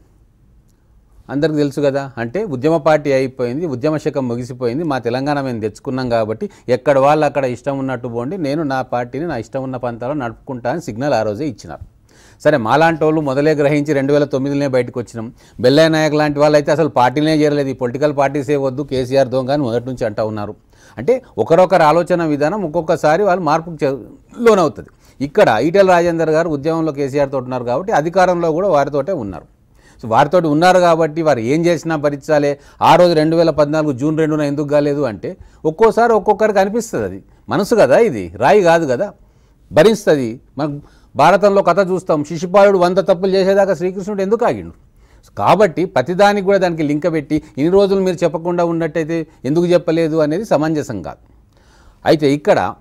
అందరికి తెలుసు కదా అంటే ఉద్యమ పార్టీ అయిపోయింది ఉద్యమ శకం ముగిసిపోయింది మా తెలంగాణ మేము తెచ్చుకున్నాం కాబట్టి ఎక్కడ వాళ్ళు అక్కడ ఇష్టం ఉన్నట్టు పోండి నేను నా పార్టీని నా ఇష్టం ఉన్న పంతాలో నడుపుకుంటా అని సిగ్నల్ ఆ రోజే ఇచ్చినారు సరే మాలాంటి వాళ్ళు మొదలే గ్రహించి రెండు వేల తొమ్మిదిలోనే బయటకు వచ్చినాం బెల్లయ్య నాయక్ లాంటి వాళ్ళు అయితే అసలు పార్టీనే చేరలేదు ఈ పొలిటికల్ పార్టీసే వద్దు కేసీఆర్ దొంగ అని మొదటి నుంచి అంటా ఉన్నారు అంటే ఒకరొకరు ఆలోచన విధానం ఒక్కొక్కసారి వాళ్ళు మార్పుకు చే- లోనవుతుంది ఇక్కడ ఈటెల రాజేందర్ గారు ఉద్యమంలో కేసీఆర్ తోటి ఉన్నారు కాబట్టి అధికారంలో కూడా వారితోటే ఉన్నారు సో వారితో ఉన్నారు కాబట్టి వారు ఏం చేసినా భరించాలి ఆ రోజు రెండు వేల పద్నాలుగు జూన్ రెండున ఎందుకు కాలేదు అంటే ఒక్కోసారి ఒక్కొక్కరికి అనిపిస్తుంది అది మనసు కదా ఇది రాయి కాదు కదా భరిస్తుంది మనం భారతంలో కథ చూస్తాం శిశుపాలుడు వంద తప్పులు చేసేదాకా శ్రీకృష్ణుడు ఎందుకు ఆగిండు కాబట్టి ప్రతిదానికి కూడా దానికి లింక పెట్టి ఇన్ని రోజులు మీరు చెప్పకుండా ఉన్నట్టయితే ఎందుకు చెప్పలేదు అనేది సమంజసం కాదు అయితే ఇక్కడ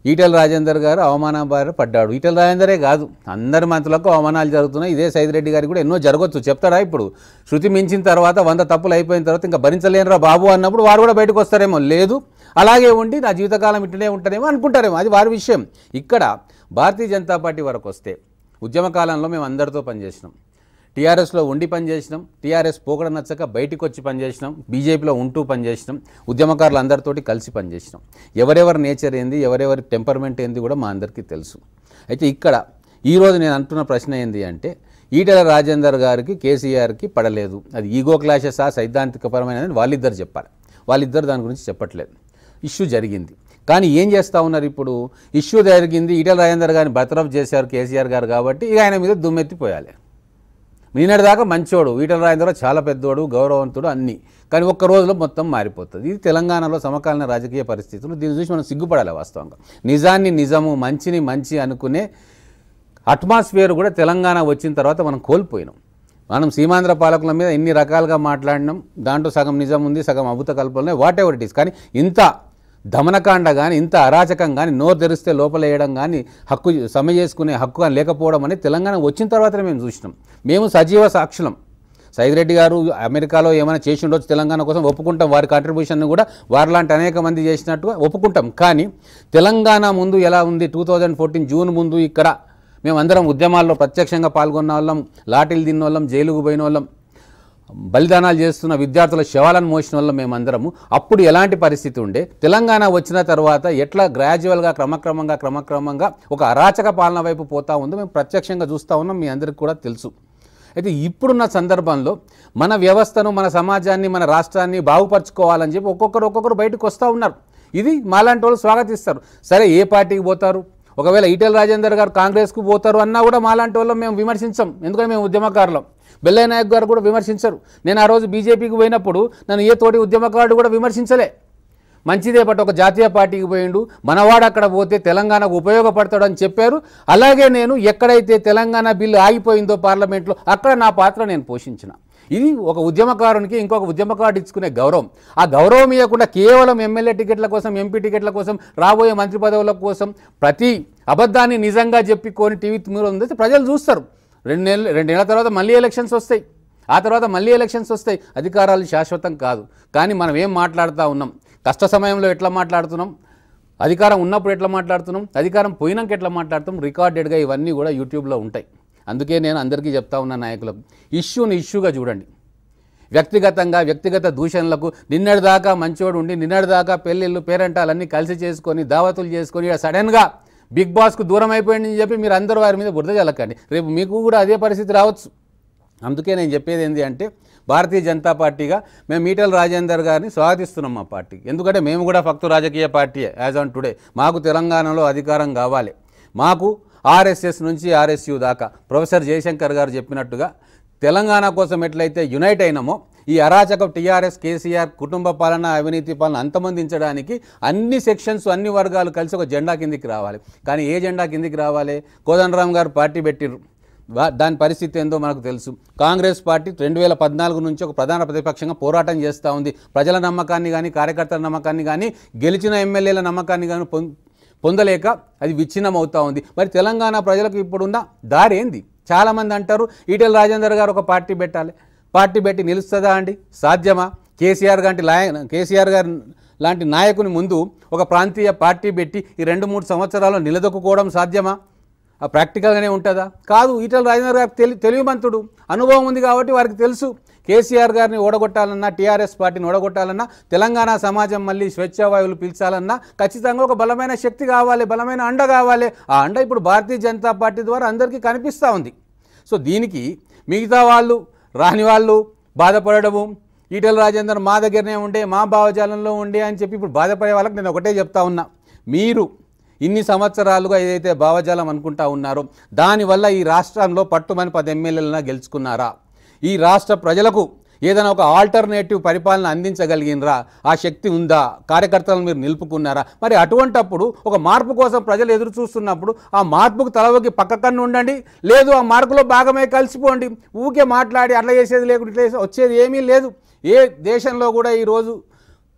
ఈటెల రాజేందర్ గారు అవమానం బారి పడ్డాడు ఈటెల రాజేందరే కాదు అందరి మంత్రులకు అవమానాలు జరుగుతున్నాయి ఇదే సైదిరెడ్డి గారికి కూడా ఎన్నో జరగవచ్చు చెప్తాడా ఇప్పుడు శృతి మించిన తర్వాత వంద తప్పులు అయిపోయిన తర్వాత ఇంకా భరించలేనురా బాబు అన్నప్పుడు వారు కూడా బయటకు వస్తారేమో లేదు అలాగే ఉండి నా జీవితకాలం ఇట్లనే ఉంటారేమో అనుకుంటారేమో అది వారి విషయం ఇక్కడ భారతీయ జనతా పార్టీ వరకు వస్తే ఉద్యమ కాలంలో మేము అందరితో పనిచేసినాం టీఆర్ఎస్లో ఉండి పనిచేసినాం టీఆర్ఎస్ పోకడ నచ్చక బయటికి వచ్చి పనిచేసినాం బీజేపీలో ఉంటూ పనిచేసినాం ఉద్యమకారులు అందరితోటి కలిసి పనిచేసినాం ఎవరెవరి నేచర్ ఏంది ఎవరెవరి టెంపర్మెంట్ ఏంది కూడా మా అందరికీ తెలుసు అయితే ఇక్కడ ఈరోజు నేను అంటున్న ప్రశ్న ఏంది అంటే ఈటెల రాజేందర్ గారికి కేసీఆర్కి పడలేదు అది ఈగో క్లాషెసా సైద్ధాంతికపరమైన వాళ్ళిద్దరు చెప్పాలి వాళ్ళిద్దరు దాని గురించి చెప్పట్లేదు ఇష్యూ జరిగింది కానీ ఏం చేస్తూ ఉన్నారు ఇప్పుడు ఇష్యూ జరిగింది ఈటెల రాజేందర్ గారిని బర్తరఫ్ చేశారు కేసీఆర్ గారు కాబట్టి ఇక ఆయన మీద దుమ్మెత్తిపోయాలి నిన్నటి దాకా మంచోడు ఈటల రాజేంద్ర చాలా పెద్దోడు గౌరవవంతుడు అన్నీ కానీ ఒక్క రోజులో మొత్తం మారిపోతుంది ఇది తెలంగాణలో సమకాలీన రాజకీయ పరిస్థితులు దీన్ని చూసి మనం సిగ్గుపడాలి వాస్తవంగా నిజాన్ని నిజము మంచిని మంచి అనుకునే అట్మాస్ఫియర్ కూడా తెలంగాణ వచ్చిన తర్వాత మనం కోల్పోయినాం మనం సీమాంధ్ర పాలకుల మీద ఎన్ని రకాలుగా మాట్లాడినాం దాంట్లో సగం నిజం ఉంది సగం అభూత కల్పనలే వాట్ ఎవర్ ఇట్ ఈస్ కానీ ఇంత దమనకాండ కానీ ఇంత అరాచకం కానీ నోరు తెరిస్తే లోపల వేయడం కానీ హక్కు సమ్మె చేసుకునే హక్కు కానీ లేకపోవడం అనేది తెలంగాణ వచ్చిన తర్వాతనే మేము చూసినాం మేము సజీవ సాక్షులం సైదిరెడ్డి గారు అమెరికాలో ఏమైనా చేసి ఉండొచ్చు తెలంగాణ కోసం ఒప్పుకుంటాం వారి కాంట్రిబ్యూషన్ కూడా వారిలాంటి అనేక మంది చేసినట్టుగా ఒప్పుకుంటాం కానీ తెలంగాణ ముందు ఎలా ఉంది టూ థౌజండ్ ఫోర్టీన్ జూన్ ముందు ఇక్కడ మేమందరం ఉద్యమాల్లో ప్రత్యక్షంగా పాల్గొన్న వాళ్ళం లాటిల్ తిన్న వాళ్ళం జైలుకు పోయిన వాళ్ళం బలిదానాలు చేస్తున్న విద్యార్థుల శవాలను మోసిన వల్ల మేమందరము అప్పుడు ఎలాంటి పరిస్థితి ఉండే తెలంగాణ వచ్చిన తర్వాత ఎట్లా గ్రాడ్యువల్గా క్రమక్రమంగా క్రమక్రమంగా ఒక అరాచక పాలన వైపు పోతా ఉందో మేము ప్రత్యక్షంగా చూస్తూ ఉన్నాం మీ అందరికీ కూడా తెలుసు అయితే ఇప్పుడున్న సందర్భంలో మన వ్యవస్థను మన సమాజాన్ని మన రాష్ట్రాన్ని బాగుపరచుకోవాలని చెప్పి ఒక్కొక్కరు ఒక్కొక్కరు బయటకు వస్తూ ఉన్నారు ఇది మాలాంటి వాళ్ళు స్వాగతిస్తారు సరే ఏ పార్టీకి పోతారు ఒకవేళ ఈటెల రాజేందర్ గారు కాంగ్రెస్కు పోతారు అన్నా కూడా మాలాంటి వాళ్ళం మేము విమర్శించాం ఎందుకంటే మేము ఉద్యమకారులం బెల్లయ్య నాయక్ గారు కూడా విమర్శించరు నేను ఆ రోజు బీజేపీకి పోయినప్పుడు నన్ను ఏ తోటి ఉద్యమకారుడు కూడా విమర్శించలే మంచిదే బట్ ఒక జాతీయ పార్టీకి పోయిండు మనవాడు అక్కడ పోతే తెలంగాణకు ఉపయోగపడతాడని చెప్పారు అలాగే నేను ఎక్కడైతే తెలంగాణ బిల్లు ఆగిపోయిందో పార్లమెంట్లో అక్కడ నా పాత్ర నేను పోషించిన ఇది ఒక ఉద్యమకారునికి ఇంకొక ఉద్యమకారుడు ఇచ్చుకునే గౌరవం ఆ గౌరవం ఇవ్వకుండా కేవలం ఎమ్మెల్యే టికెట్ల కోసం ఎంపీ టికెట్ల కోసం రాబోయే మంత్రి పదవుల కోసం ప్రతి అబద్ధాన్ని నిజంగా చెప్పుకొని టీవీ మీరు ఉంది ప్రజలు చూస్తారు రెండు నెలలు రెండు నెలల తర్వాత మళ్ళీ ఎలక్షన్స్ వస్తాయి ఆ తర్వాత మళ్ళీ ఎలక్షన్స్ వస్తాయి అధికారాలు శాశ్వతం కాదు కానీ మనం ఏం మాట్లాడుతూ ఉన్నాం కష్ట సమయంలో ఎట్లా మాట్లాడుతున్నాం అధికారం ఉన్నప్పుడు ఎట్లా మాట్లాడుతున్నాం అధికారం పోయినాక ఎట్లా మాట్లాడుతాం రికార్డెడ్గా ఇవన్నీ కూడా యూట్యూబ్లో ఉంటాయి అందుకే నేను అందరికీ చెప్తా ఉన్న నాయకులకు ఇష్యూని ఇష్యూగా చూడండి వ్యక్తిగతంగా వ్యక్తిగత దూషణలకు నిన్నటిదాకా మంచోడు ఉండి నిన్నటిదాకా పెళ్ళిళ్ళు పేరెంటాలన్నీ కలిసి చేసుకొని దావతులు చేసుకొని ఇక సడన్గా బిగ్ బాస్కు దూరం అయిపోయిందని చెప్పి మీరు అందరూ వారి మీద బురద చల్లకండి రేపు మీకు కూడా అదే పరిస్థితి రావచ్చు అందుకే నేను చెప్పేది ఏంటి అంటే భారతీయ జనతా పార్టీగా మేము ఈటల రాజేందర్ గారిని స్వాగతిస్తున్నాం మా పార్టీకి ఎందుకంటే మేము కూడా ఫక్తు రాజకీయ పార్టీయే యాజ్ ఆన్ టుడే మాకు తెలంగాణలో అధికారం కావాలి మాకు ఆర్ఎస్ఎస్ నుంచి ఆర్ఎస్యు దాకా ప్రొఫెసర్ జయశంకర్ గారు చెప్పినట్టుగా తెలంగాణ కోసం ఎట్లయితే యునైట్ అయినామో ఈ అరాచక టీఆర్ఎస్ కేసీఆర్ కుటుంబ పాలన అవినీతి పాలన అంతమందించడానికి అన్ని సెక్షన్స్ అన్ని వర్గాలు కలిసి ఒక జెండా కిందికి రావాలి కానీ ఏ జెండా కిందికి రావాలి కోదండరామ్ గారు పార్టీ పెట్టిర్రు వా- దాని పరిస్థితి ఏందో మనకు తెలుసు కాంగ్రెస్ పార్టీ రెండు వేల పద్నాలుగు నుంచి ఒక ప్రధాన ప్రతిపక్షంగా పోరాటం చేస్తూ ఉంది ప్రజల నమ్మకాన్ని కానీ కార్యకర్తల నమ్మకాన్ని కానీ గెలిచిన ఎమ్మెల్యేల నమ్మకాన్ని కానీ పొం పొందలేక అది విచ్ఛిన్నం అవుతా ఉంది మరి తెలంగాణ ప్రజలకు ఇప్పుడున్న దారి ఏంది చాలామంది అంటారు ఈటెల రాజేందర్ గారు ఒక పార్టీ పెట్టాలి పార్టీ పెట్టి నిలుస్తుందా అండి సాధ్యమా కేసీఆర్ లాంటి లాయ కేసీఆర్ గారు లాంటి నాయకుని ముందు ఒక ప్రాంతీయ పార్టీ పెట్టి ఈ రెండు మూడు సంవత్సరాలు నిలదొక్కుకోవడం సాధ్యమా ఆ ప్రాక్టికల్గానే ఉంటుందా కాదు ఈటల రాజేందర్ గారికి తెలి తెలివిమంతుడు అనుభవం ఉంది కాబట్టి వారికి తెలుసు కేసీఆర్ గారిని ఓడగొట్టాలన్నా టీఆర్ఎస్ పార్టీని ఓడగొట్టాలన్నా తెలంగాణ సమాజం మళ్ళీ స్వేచ్ఛావాయువులు పీల్చాలన్నా ఖచ్చితంగా ఒక బలమైన శక్తి కావాలి బలమైన అండ కావాలి ఆ అండ ఇప్పుడు భారతీయ జనతా పార్టీ ద్వారా అందరికీ కనిపిస్తూ ఉంది సో దీనికి మిగతా వాళ్ళు రాని వాళ్ళు బాధపడము ఈటల రాజేందర్ మా దగ్గరనే ఉండే మా భావజాలంలో ఉండే అని చెప్పి ఇప్పుడు బాధపడే వాళ్ళకి నేను ఒకటే చెప్తా ఉన్నా మీరు ఇన్ని సంవత్సరాలుగా ఏదైతే భావజాలం అనుకుంటా ఉన్నారో దానివల్ల ఈ రాష్ట్రంలో పట్టుమని పది ఎమ్మెల్యేలన గెలుచుకున్నారా ఈ రాష్ట్ర ప్రజలకు ఏదైనా ఒక ఆల్టర్నేటివ్ పరిపాలన అందించగలిగినరా ఆ శక్తి ఉందా కార్యకర్తలను మీరు నిలుపుకున్నారా మరి అటువంటప్పుడు ఒక మార్పు కోసం ప్రజలు ఎదురు చూస్తున్నప్పుడు ఆ మార్పుకు తలవకి పక్క కన్ను ఉండండి లేదు ఆ మార్పులో భాగమే కలిసిపోండి ఊకే మాట్లాడి అట్లా చేసేది లేకుండా ఇట్లా చేసేది వచ్చేది ఏమీ లేదు ఏ దేశంలో కూడా ఈరోజు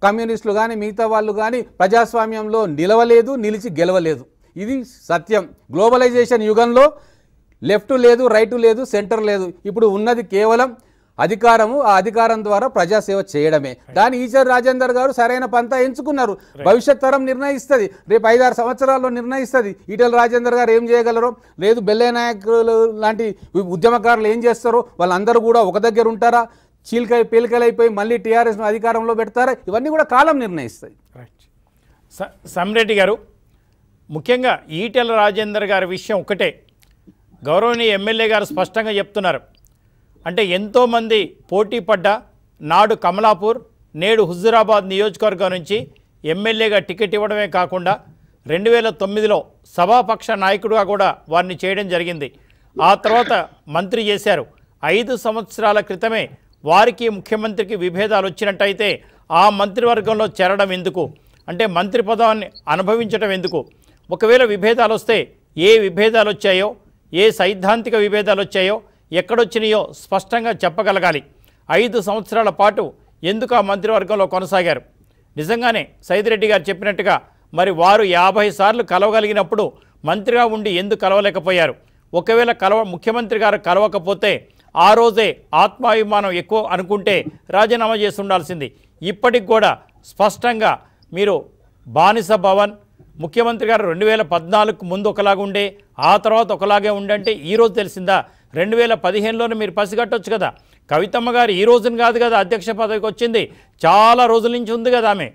కమ్యూనిస్టులు కానీ మిగతా వాళ్ళు కానీ ప్రజాస్వామ్యంలో నిలవలేదు నిలిచి గెలవలేదు ఇది సత్యం గ్లోబలైజేషన్ యుగంలో లెఫ్ట్ లేదు రైట్ లేదు సెంటర్ లేదు ఇప్పుడు ఉన్నది కేవలం అధికారము ఆ అధికారం ద్వారా ప్రజాసేవ చేయడమే దాని ఈశ్వర్ రాజేందర్ గారు సరైన పంత ఎంచుకున్నారు భవిష్యత్ తరం నిర్ణయిస్తుంది రేపు ఐదారు సంవత్సరాల్లో నిర్ణయిస్తుంది ఈటెల రాజేందర్ గారు ఏం చేయగలరో లేదు బెల్లయ్య నాయకులు లాంటి ఉద్యమకారులు ఏం చేస్తారో వాళ్ళందరూ కూడా ఒక దగ్గర ఉంటారా చీలికై పీలికలైపోయి మళ్ళీ టీఆర్ఎస్ అధికారంలో పెడతారా ఇవన్నీ కూడా కాలం నిర్ణయిస్తాయి రైట్ స- సమ్రెడ్డి గారు ముఖ్యంగా ఈటెల రాజేందర్ గారి విషయం ఒకటే గౌరవనీయ ఎమ్మెల్యే గారు స్పష్టంగా చెప్తున్నారు అంటే ఎంతోమంది పోటీ పడ్డ నాడు కమలాపూర్ నేడు హుజురాబాద్ నియోజకవర్గం నుంచి ఎమ్మెల్యేగా టికెట్ ఇవ్వడమే కాకుండా రెండు వేల తొమ్మిదిలో సభాపక్ష నాయకుడిగా కూడా వారిని చేయడం జరిగింది ఆ తర్వాత మంత్రి చేశారు ఐదు సంవత్సరాల క్రితమే వారికి ముఖ్యమంత్రికి విభేదాలు వచ్చినట్టయితే ఆ మంత్రివర్గంలో చేరడం ఎందుకు అంటే మంత్రి పదవాన్ని అనుభవించడం ఎందుకు ఒకవేళ విభేదాలు వస్తే ఏ విభేదాలు వచ్చాయో ఏ సైద్ధాంతిక విభేదాలు వచ్చాయో ఎక్కడొచ్చినాయో స్పష్టంగా చెప్పగలగాలి ఐదు సంవత్సరాల పాటు ఎందుకు ఆ మంత్రివర్గంలో కొనసాగారు నిజంగానే సైదిరెడ్డి గారు చెప్పినట్టుగా మరి వారు యాభై సార్లు కలవగలిగినప్పుడు మంత్రిగా ఉండి ఎందుకు కలవలేకపోయారు ఒకవేళ కలవ ముఖ్యమంత్రి గారు కలవకపోతే ఆ రోజే ఆత్మాభిమానం ఎక్కువ అనుకుంటే రాజీనామా చేసి ఉండాల్సింది ఇప్పటికి కూడా స్పష్టంగా మీరు బానిస భవన్ ముఖ్యమంత్రి గారు రెండు వేల పద్నాలుగుకు ముందు ఒకలాగా ఉండే ఆ తర్వాత ఒకలాగే ఉండంటే ఈ రోజు తెలిసిందా రెండు వేల పదిహేనులోనే మీరు పసిగట్టొచ్చు కదా కవితమ్మ గారు ఈ రోజున కాదు కదా అధ్యక్ష పదవికి వచ్చింది చాలా రోజుల నుంచి ఉంది కదా ఆమె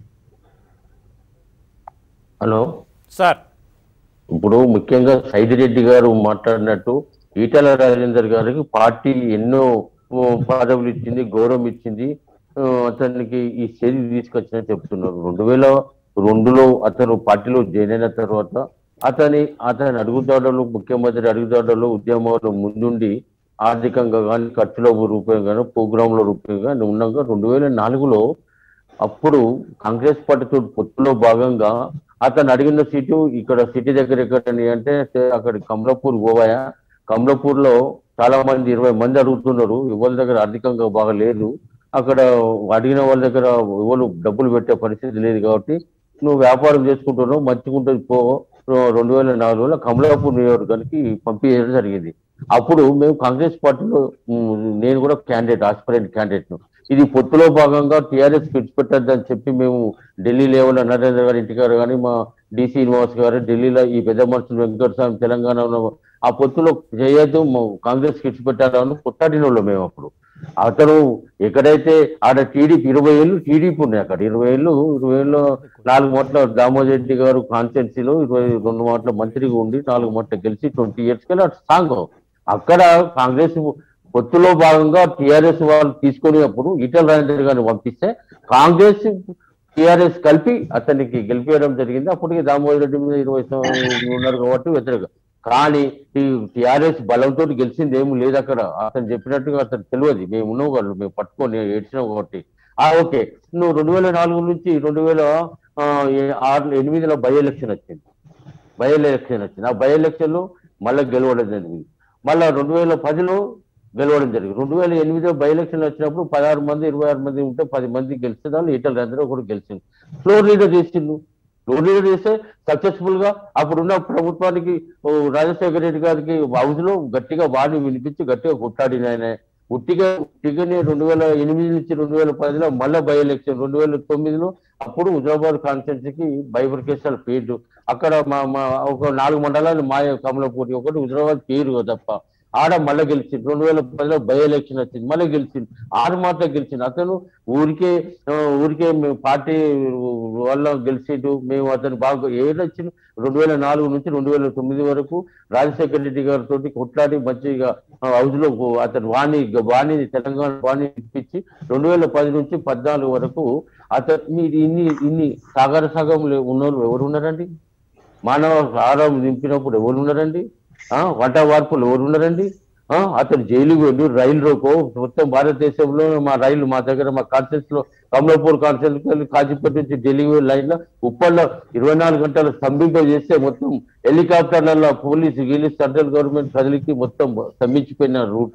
హలో సార్ ఇప్పుడు ముఖ్యంగా సైదిరెడ్డి గారు మాట్లాడినట్టు ఈటల రాజేందర్ గారికి పార్టీ ఎన్నో ఓ, పదవులు ఇచ్చింది గౌరవం ఇచ్చింది ఆ, అతనికి ఈ స్టేజ్ తీసుకొచ్చిన చెప్తున్నారు రెండు వేల రెండులో అతను పార్టీలో జాయిన్ అయిన తర్వాత అతని అతని అడుగుదాడలు ముఖ్యమంత్రి అడుగుదాడలు ఉద్యమంలో ముందుండి ఆర్థికంగా కానీ ఖర్చుల రూపాయి కానీ ప్రోగ్రాంల రూపాయి కానీ ఉండగా రెండు వేల నాలుగులో అప్పుడు కాంగ్రెస్ పార్టీతో పొత్తులో భాగంగా అతను అడిగిన సీటు ఇక్కడ సిటీ దగ్గర ఎక్కడని అంటే అక్కడ కమలాపూర్ గోవాయ కమలాపూర్ లో చాలా మంది ఇరవై మంది అడుగుతున్నారు ఎవరి దగ్గర ఆర్థికంగా బాగా లేదు అక్కడ అడిగిన వాళ్ళ దగ్గర ఎవరు డబ్బులు పెట్టే పరిస్థితి లేదు కాబట్టి నువ్వు వ్యాపారం చేసుకుంటున్నావు మంచిగుంటుంది పో రెండు వేల నాలుగులో కమలాపూర్ నియోజకవర్గానికి పంపించడం జరిగింది అప్పుడు మేము కాంగ్రెస్ పార్టీలో ఉమ్, నేను కూడా క్యాండిడేట్ ఆస్పిరెంట్ క్యాండిడేట్ ఇది పొత్తులో భాగంగా టీఆర్ఎస్ విడిచిపెట్టద్దని చెప్పి మేము ఢిల్లీ లెవెల్లో నరేంద్ర గారి ఇంటి గారు కానీ మా డి శ్రీనివాస్ గారు ఢిల్లీలో ఈ పెద్ద మనుషులు వెంకటస్వామి తెలంగాణలో ఆ పొత్తులో చేయొద్దు మా కాంగ్రెస్ విడిచిపెట్టాలని కొట్టాడిన వాళ్ళు మేము అప్పుడు అతను ఎక్కడైతే ఆడ టీడీపీ ఇరవై ఏళ్ళు టీడీపీ ఉన్నాయి అక్కడ ఇరవై ఏళ్ళు ఇరవై ఏళ్ళు నాలుగు మాటల దామోదర్ రెడ్డి గారు కాన్స్టిట్యున్సీలో ఇరవై రెండు మాటల మంత్రిగా ఉండి నాలుగు మాటలు గెలిచి ట్వంటీ ఇయర్స్ కి సాంగ్ అక్కడ కాంగ్రెస్ పొత్తులో భాగంగా టిఆర్ఎస్ వాళ్ళు తీసుకునేటప్పుడు ఈటల రాజేందర్ గారిని పంపిస్తే కాంగ్రెస్ టిఆర్ఎస్ కలిపి అతనికి గెలిపేయడం జరిగింది అప్పటికి దామోదర్ రెడ్డి మీద ఇరవై సంవత్సరాలు ఉన్నారు కాబట్టి వ్యతిరేక కానీ ఈ టిఆర్ఎస్ బలంతో గెలిచింది ఏమి లేదు అక్కడ అతను చెప్పినట్టుగా అతను తెలియదు మేము ఉన్నాం వాళ్ళు మేము పట్టుకొని ఏడ్చినాం కాబట్టి ఆ ఓకే నువ్వు రెండు వేల నాలుగు నుంచి రెండు వేల ఆ, ఏ- ఆరు ఎనిమిదిలో బై ఎలక్షన్ వచ్చింది బై ఎలక్షన్ వచ్చింది ఆ బై ఎలక్షన్ లో మళ్ళీ గెలవడం జరిగింది మళ్ళా రెండు వేల పదిలో గెలవడం జరిగింది రెండు వేల ఎనిమిదిలో బై ఎలక్షన్ వచ్చినప్పుడు పదహారు మంది ఇరవై ఆరు మంది ఉంటే పది మంది గెలిస్తే దాన్ని ఈటల రాజేంద్ర ఒకటి గెలిచింది ఫ్లోర్ లీడర్ చేసిండు ఫ్లోర్ లీడర్ చేస్తే సక్సెస్ఫుల్ గా అప్పుడున్న ప్రభుత్వానికి ఓ రాజశేఖర రెడ్డి గారికి హౌస్ లో గట్టిగా వాడిని వినిపించి గట్టిగా కొట్లాడిన ఆయన ఉట్టిగా ఉట్టిగానే రెండు వేల ఎనిమిది నుంచి రెండు వేల పదిలో మళ్ళీ బై ఎలక్షన్ రెండు వేల తొమ్మిదిలో అప్పుడు హుజరాబాద్ కాన్స్టిట్యున్సీకి బైఫర్కేషన్ పేరు అక్కడ మా మా ఒక నాలుగు మండలాలు మాయ కమలపూరి ఒకటి హుజరాబాద్ పేరు తప్ప ఆడ మళ్ళీ గెలిచింది రెండు వేల పదిలో బై ఎలక్షన్ వచ్చింది మళ్ళీ గెలిచింది ఆరు మాటలు గెలిచింది అతను ఊరికే ఆ, ఊరికే మేము పార్టీ వల్ల గెలిచేటు మేము అతను బాగా ఏదొచ్చింది రెండు వేల నాలుగు నుంచి రెండు వేల తొమ్మిది వరకు రాజశేఖర రెడ్డి గారితో కొట్లాడి మంచిగా హౌస్ లో అతను వాణి వాణి తెలంగాణ వాణి ఇప్పించి రెండు వేల పది నుంచి పద్నాలుగు వరకు అతను మీరు ఇన్ని ఇన్ని సాగర సగంలో ఉన్నోళ్ళు ఎవరు ఉన్నారండి మానవ ఆహారం నింపినప్పుడు ఎవరు ఉన్నారండి ఆ వంట వార్పులు ఎవరు ఉన్నారండి ఆ అతను జైలుకి వెళ్ళి రైలు రోకో మొత్తం భారతదేశంలో మా రైలు మా దగ్గర మా కాన్ఫరెన్స్ లో కమలాపూర్ కాన్ఫరెన్స్ వెళ్ళి కాజీపేట నుంచి ఢిల్లీ లైన్ లో ఉప్పల్లో ఇరవై నాలుగు గంటలు స్తంభింప చేస్తే మొత్తం హెలికాప్టర్లలో పోలీసు గీలీస్ సెంట్రల్ గవర్నమెంట్ కదిలికి మొత్తం స్తంభించిపోయిన రూటు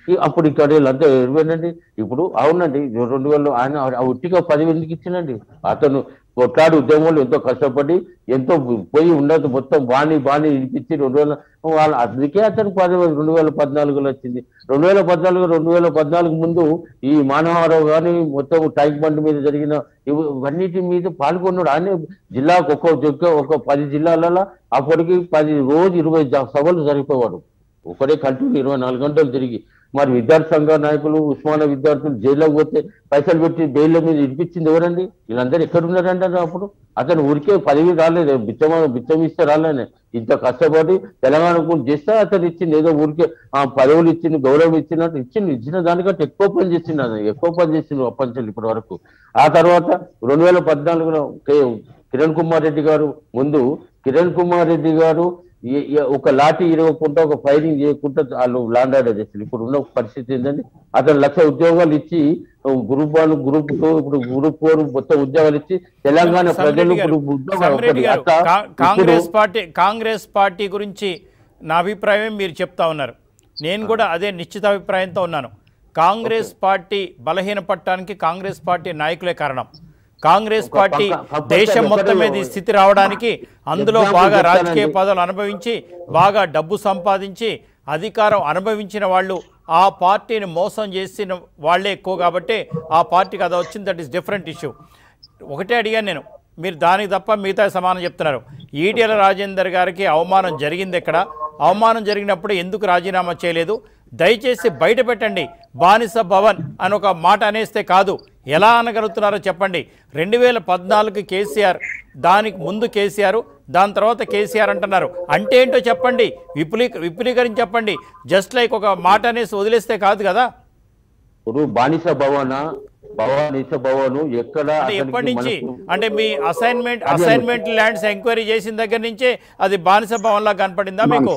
ఈ అప్పుడు ఇక్కడ వీళ్ళంతా ఎరువేనండి ఇప్పుడు అవునండి రెండు వేలు ఆయన ఆ ఉట్టిగా పదివేలు ఎందుకు ఇచ్చిందండి అతను కొట్లాడి ఉద్యమంలో ఎంతో కష్టపడి ఎంతో పోయి ఉన్నది మొత్తం బాణి బాణి ఇడిపించి రెండు వేల వాళ్ళ అందుకే అతను పదివేలు రెండు వేల పద్నాలుగులో వచ్చింది రెండు వేల పద్నాలుగు రెండు వేల పద్నాలుగు ముందు ఈ మానవరావు కానీ మొత్తం ట్యాంక్ బండ్ మీద జరిగిన ఇవి- ఇవన్నిటి మీద పాల్గొన్నాడు ఆయన జిల్లాకు ఒక్కో ఒక్క ఒక పది జిల్లాలలో అప్పటికి పది రోజు ఇరవై జ- సభలు జరిపేవాడు ఒకటే కంటిన్యూ ఇరవై నాలుగు గంటలు తిరిగి మరి విద్యార్థి సంఘ నాయకులు ఉస్మానియా విద్యార్థులు జైల్లోకి పోతే పైసలు పెట్టి బెయిల్ మీద ఇడిపించింది ఎవరండి వీళ్ళందరూ ఎక్కడ ఉన్నారంటే అప్పుడు అతను ఊరికే పదవి రాలేదు బిచ్చమ బిచ్చం ఇస్తే రాలేనే ఇంత కష్టపడి తెలంగాణకు చేస్తే అతను ఇచ్చింది ఏదో ఊరికే ఆ పదవులు ఇచ్చింది గౌరవం ఇచ్చినట్టు ఇచ్చింది ఇచ్చిన దానికంటే ఎక్కువ పని చేసిండు అతను ఎక్కువ పని చేసిండు అప్పటి ఇప్పటి వరకు ఆ తర్వాత రెండు వేల పద్నాలుగులో కే- కిరణ్ కుమార్ రెడ్డి గారు ముందు కిరణ్ కుమార్ రెడ్డి గారు ఏ- ఏ- ఒక లాఠీ ఇరవకుండా ఒక ఫైరింగ్ చేయకుండా వాళ్ళు లాండ్ ఆర్డర్ చేస్తారు ఇప్పుడు ఉన్న పరిస్థితి ఏంటంటే అతను లక్ష ఉద్యోగాలు ఇచ్చి గ్రూప్ వన్ గ్రూప్ టూ ఇప్పుడు గ్రూప్ ఫోర్ మొత్తం ఉద్యోగాలు ఇచ్చి తెలంగాణ ప్రజలు సమిరెడ్డి గారు, ఇప్పుడు ఉద్యోగాలు సమిరెడ్డి గారు, అట్లా కా- ఇప్పుడు కాంగ్రెస్ పార్టీ కాంగ్రెస్ పార్టీ గురించి నా అభిప్రాయం మీరు చెప్తా ఉన్నారు నేను కూడా అదే నిశ్చిత అభిప్రాయంతో ఉన్నాను కాంగ్రెస్ పార్టీ బలహీనపడటానికి కాంగ్రెస్ పార్టీ నాయకులే కారణం కాంగ్రెస్ ఒక పార్టీ పక్క- పక్క దేశం ఎక్కడో మొత్తం మీద ఈ స్థితి రావడానికి అందులో ఎగ్జాంపుల్ బాగా చెప్తానండి. రాజకీయ పదవులు అనుభవించి బాగా డబ్బు సంపాదించి అధికారం అనుభవించిన వాళ్ళు ఆ పార్టీని మోసం చేసిన వాళ్ళే ఎక్కువ కాబట్టి ఆ పార్టీకి అది వచ్చింది దట్ ఈస్ డిఫరెంట్ ఇష్యూ ఒకటే అడిగాను నేను మీరు దానికి తప్ప మిగతా సమానం చెప్తున్నారు ఈటెల రాజేందర్ గారికి అవమానం జరిగింది ఎక్కడ అవమానం జరిగినప్పుడు ఎందుకు రాజీనామా చేయలేదు దయచేసి బయట పెట్టండి బానిస భవన్ అని ఒక మాట అనేస్తే కాదు ఎలా అనగలుగుతున్నారో చెప్పండి రెండు వేల పద్నాలుగు కేసీఆర్ దానికి ముందు కేసీఆర్ దాని తర్వాత కేసీఆర్ అంటున్నారు అంటే ఏంటో చెప్పండి విపులీ విపులీకరించి చెప్పండి జస్ట్ లైక్ ఒక మాట అనేసి వదిలేస్తే కాదు కదా ఇప్పుడు బానిస భవన బానిస భవను ఎక్కడ అంటే అతనికి ఎప్పటి నుంచి మనకు- అంటే మీ అసైన్మెంట్ అదే అసైన్మెంట్ ల్యాండ్స్ ఎంక్వైరీ చేసిన దగ్గర నుంచే అది బానిస భవన్ లా కనపడిందా మీకు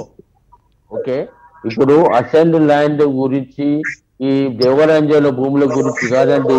ఓకే ఇప్పుడు అసెండ్ ల్యాండ్ గురించి ఈ దేవరాంజల భూముల గురించి కాదండి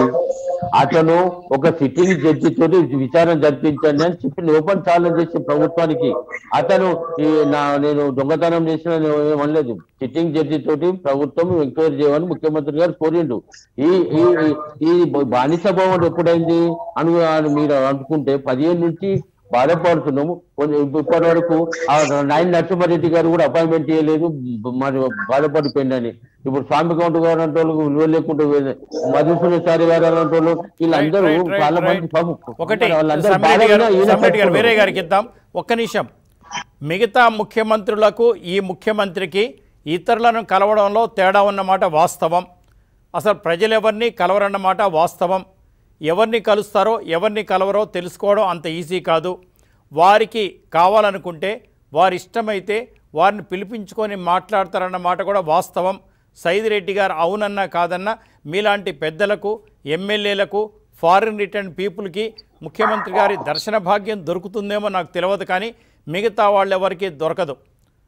అతను ఒక సిట్టింగ్ జడ్జి తోటి విచారణ జరిపించండి అని చెప్పి ఓపెన్ ఛాలెంజ్ చేసి ప్రభుత్వానికి అతను ఈ నా నేను దొంగతనం చేసిన నేను ఏమనలేదు సిట్టింగ్ జడ్జి తోటి ప్రభుత్వం ఎంక్వైరీ చేయమని ముఖ్యమంత్రి గారు కోరిండు ఈ ఈ ఈ- ఈ బానిస భవన్ ఎప్పుడైంది అని అని మీరు అనుకుంటే పదిహేను నుంచి బాధపడుతున్నాము కొంచెం ఇప్పటి వరకు ఆ నాయన నరసింహారెడ్డి గారు కూడా అపాయింట్మెంట్ చేయలేదు మరి బాధపడిపోయిందని ఇప్పుడు స్వామి కౌంట్ గారు అంటే వాళ్ళకు విలువ లేకుండా పోయింది. మధుసూదన చారి గారు అలాంటి వాళ్ళు వీళ్ళందరూ Right, right, చాలా right, మంది right. పాపం ఒకటి వాళ్ళందరూ సమ్మిరెడ్డి గారు బాధగా ఈయన సమ్మిరెడ్డి గారు వేరే పట్టుకున్నారు. గారికి ఇద్దాం ఒక్క నిమిషం మిగతా ముఖ్యమంత్రులకు ఈ ముఖ్యమంత్రికి ఇతరులను కలవడంలో తేడా ఉన్నమాట వాస్తవం అసలు ప్రజలు ఎవరిని కలవరన్నమాట వాస్తవం ఎవరిని కలుస్తారో ఎవరిని కలవరో తెలుసుకోవడం అంత ఈజీ కాదు వారికి కావాలనుకుంటే వారి ఇష్టమైతే వారిని పిలిపించుకొని మాట్లాడతారన్న మాట కూడా వాస్తవం సైదిరెడ్డి గారు అవునన్నా కాదన్నా మీలాంటి పెద్దలకు ఎమ్మెల్యేలకు ఫారిన్ రిటర్న్ పీపుల్కి ముఖ్యమంత్రి గారి దర్శన భాగ్యం దొరుకుతుందేమో నాకు తెలియదు కానీ మిగతా వాళ్ళెవరికీ దొరకదు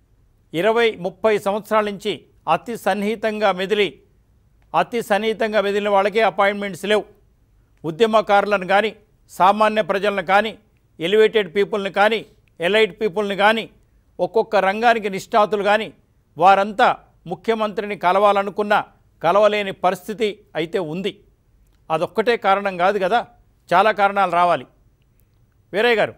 ఇరవై ముప్పై సంవత్సరాల నుంచి అతి సన్నిహితంగా మెదిలి అతి సన్నిహితంగా మెదిలిన వాళ్ళకే అపాయింట్మెంట్స్ లేవు ఉద్యమకారులను కానీ సామాన్య ప్రజలను కానీ ఎలివేటెడ్ పీపుల్ని కానీ ఎలైట్ పీపుల్ని కానీ ఒక్కొక్క రంగానికి నిష్ణాతులు కానీ వారంతా ముఖ్యమంత్రిని కలవాలనుకున్న కలవలేని పరిస్థితి అయితే ఉంది అదొక్కటే కారణం కాదు కదా చాలా కారణాలు రావాలి వీరయ్య గారు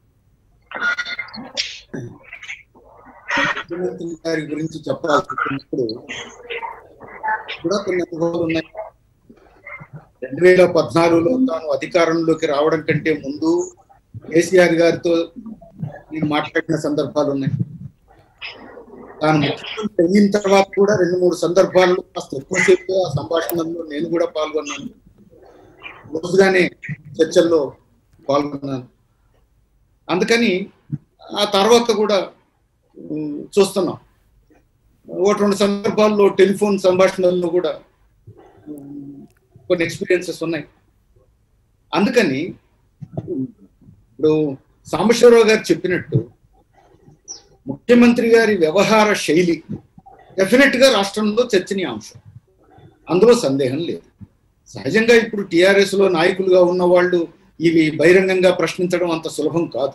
ముఖ్యమంత్రి గారి గురించి చెప్పాల్సి వచ్చినప్పుడు కూడా కొన్ని అనుభవాలు ఉన్నాయి రెండు వేల పద్నాలుగులో తాను అధికారంలోకి రావడం కంటే ముందు కేసీఆర్ గారితో నేను మాట్లాడిన సందర్భాలు ఉన్నాయి తాను ముఖ్యమంత్రి అయిన తర్వాత కూడా రెండు మూడు సందర్భాల్లో కాస్త ఎక్కువసేపు ఆ సంభాషణల్లో నేను కూడా పాల్గొన్నాను రోజుగానే చర్చల్లో పాల్గొన్నాను అందుకని ఆ తర్వాత కూడా ఉమ్, చూస్తున్నాం ఒకటి రెండు సందర్భాల్లో టెలిఫోన్ సంభాషణల్లో కూడా ఉమ్, కొన్ని ఎక్స్పీరియన్సెస్ ఉన్నాయి అందుకని ఉమ్, ఇప్పుడు సాంబశివరావు గారు చెప్పినట్టు ముఖ్యమంత్రి గారి వ్యవహార శైలి డెఫినెట్ గా రాష్ట్రంలో చర్చనీయాంశం అందులో సందేహం లేదు సహజంగా ఇప్పుడు టిఆర్ఎస్ లో నాయకులుగా ఉన్న వాళ్ళు ఇవి బహిరంగంగా ప్రశ్నించడం అంత సులభం కాదు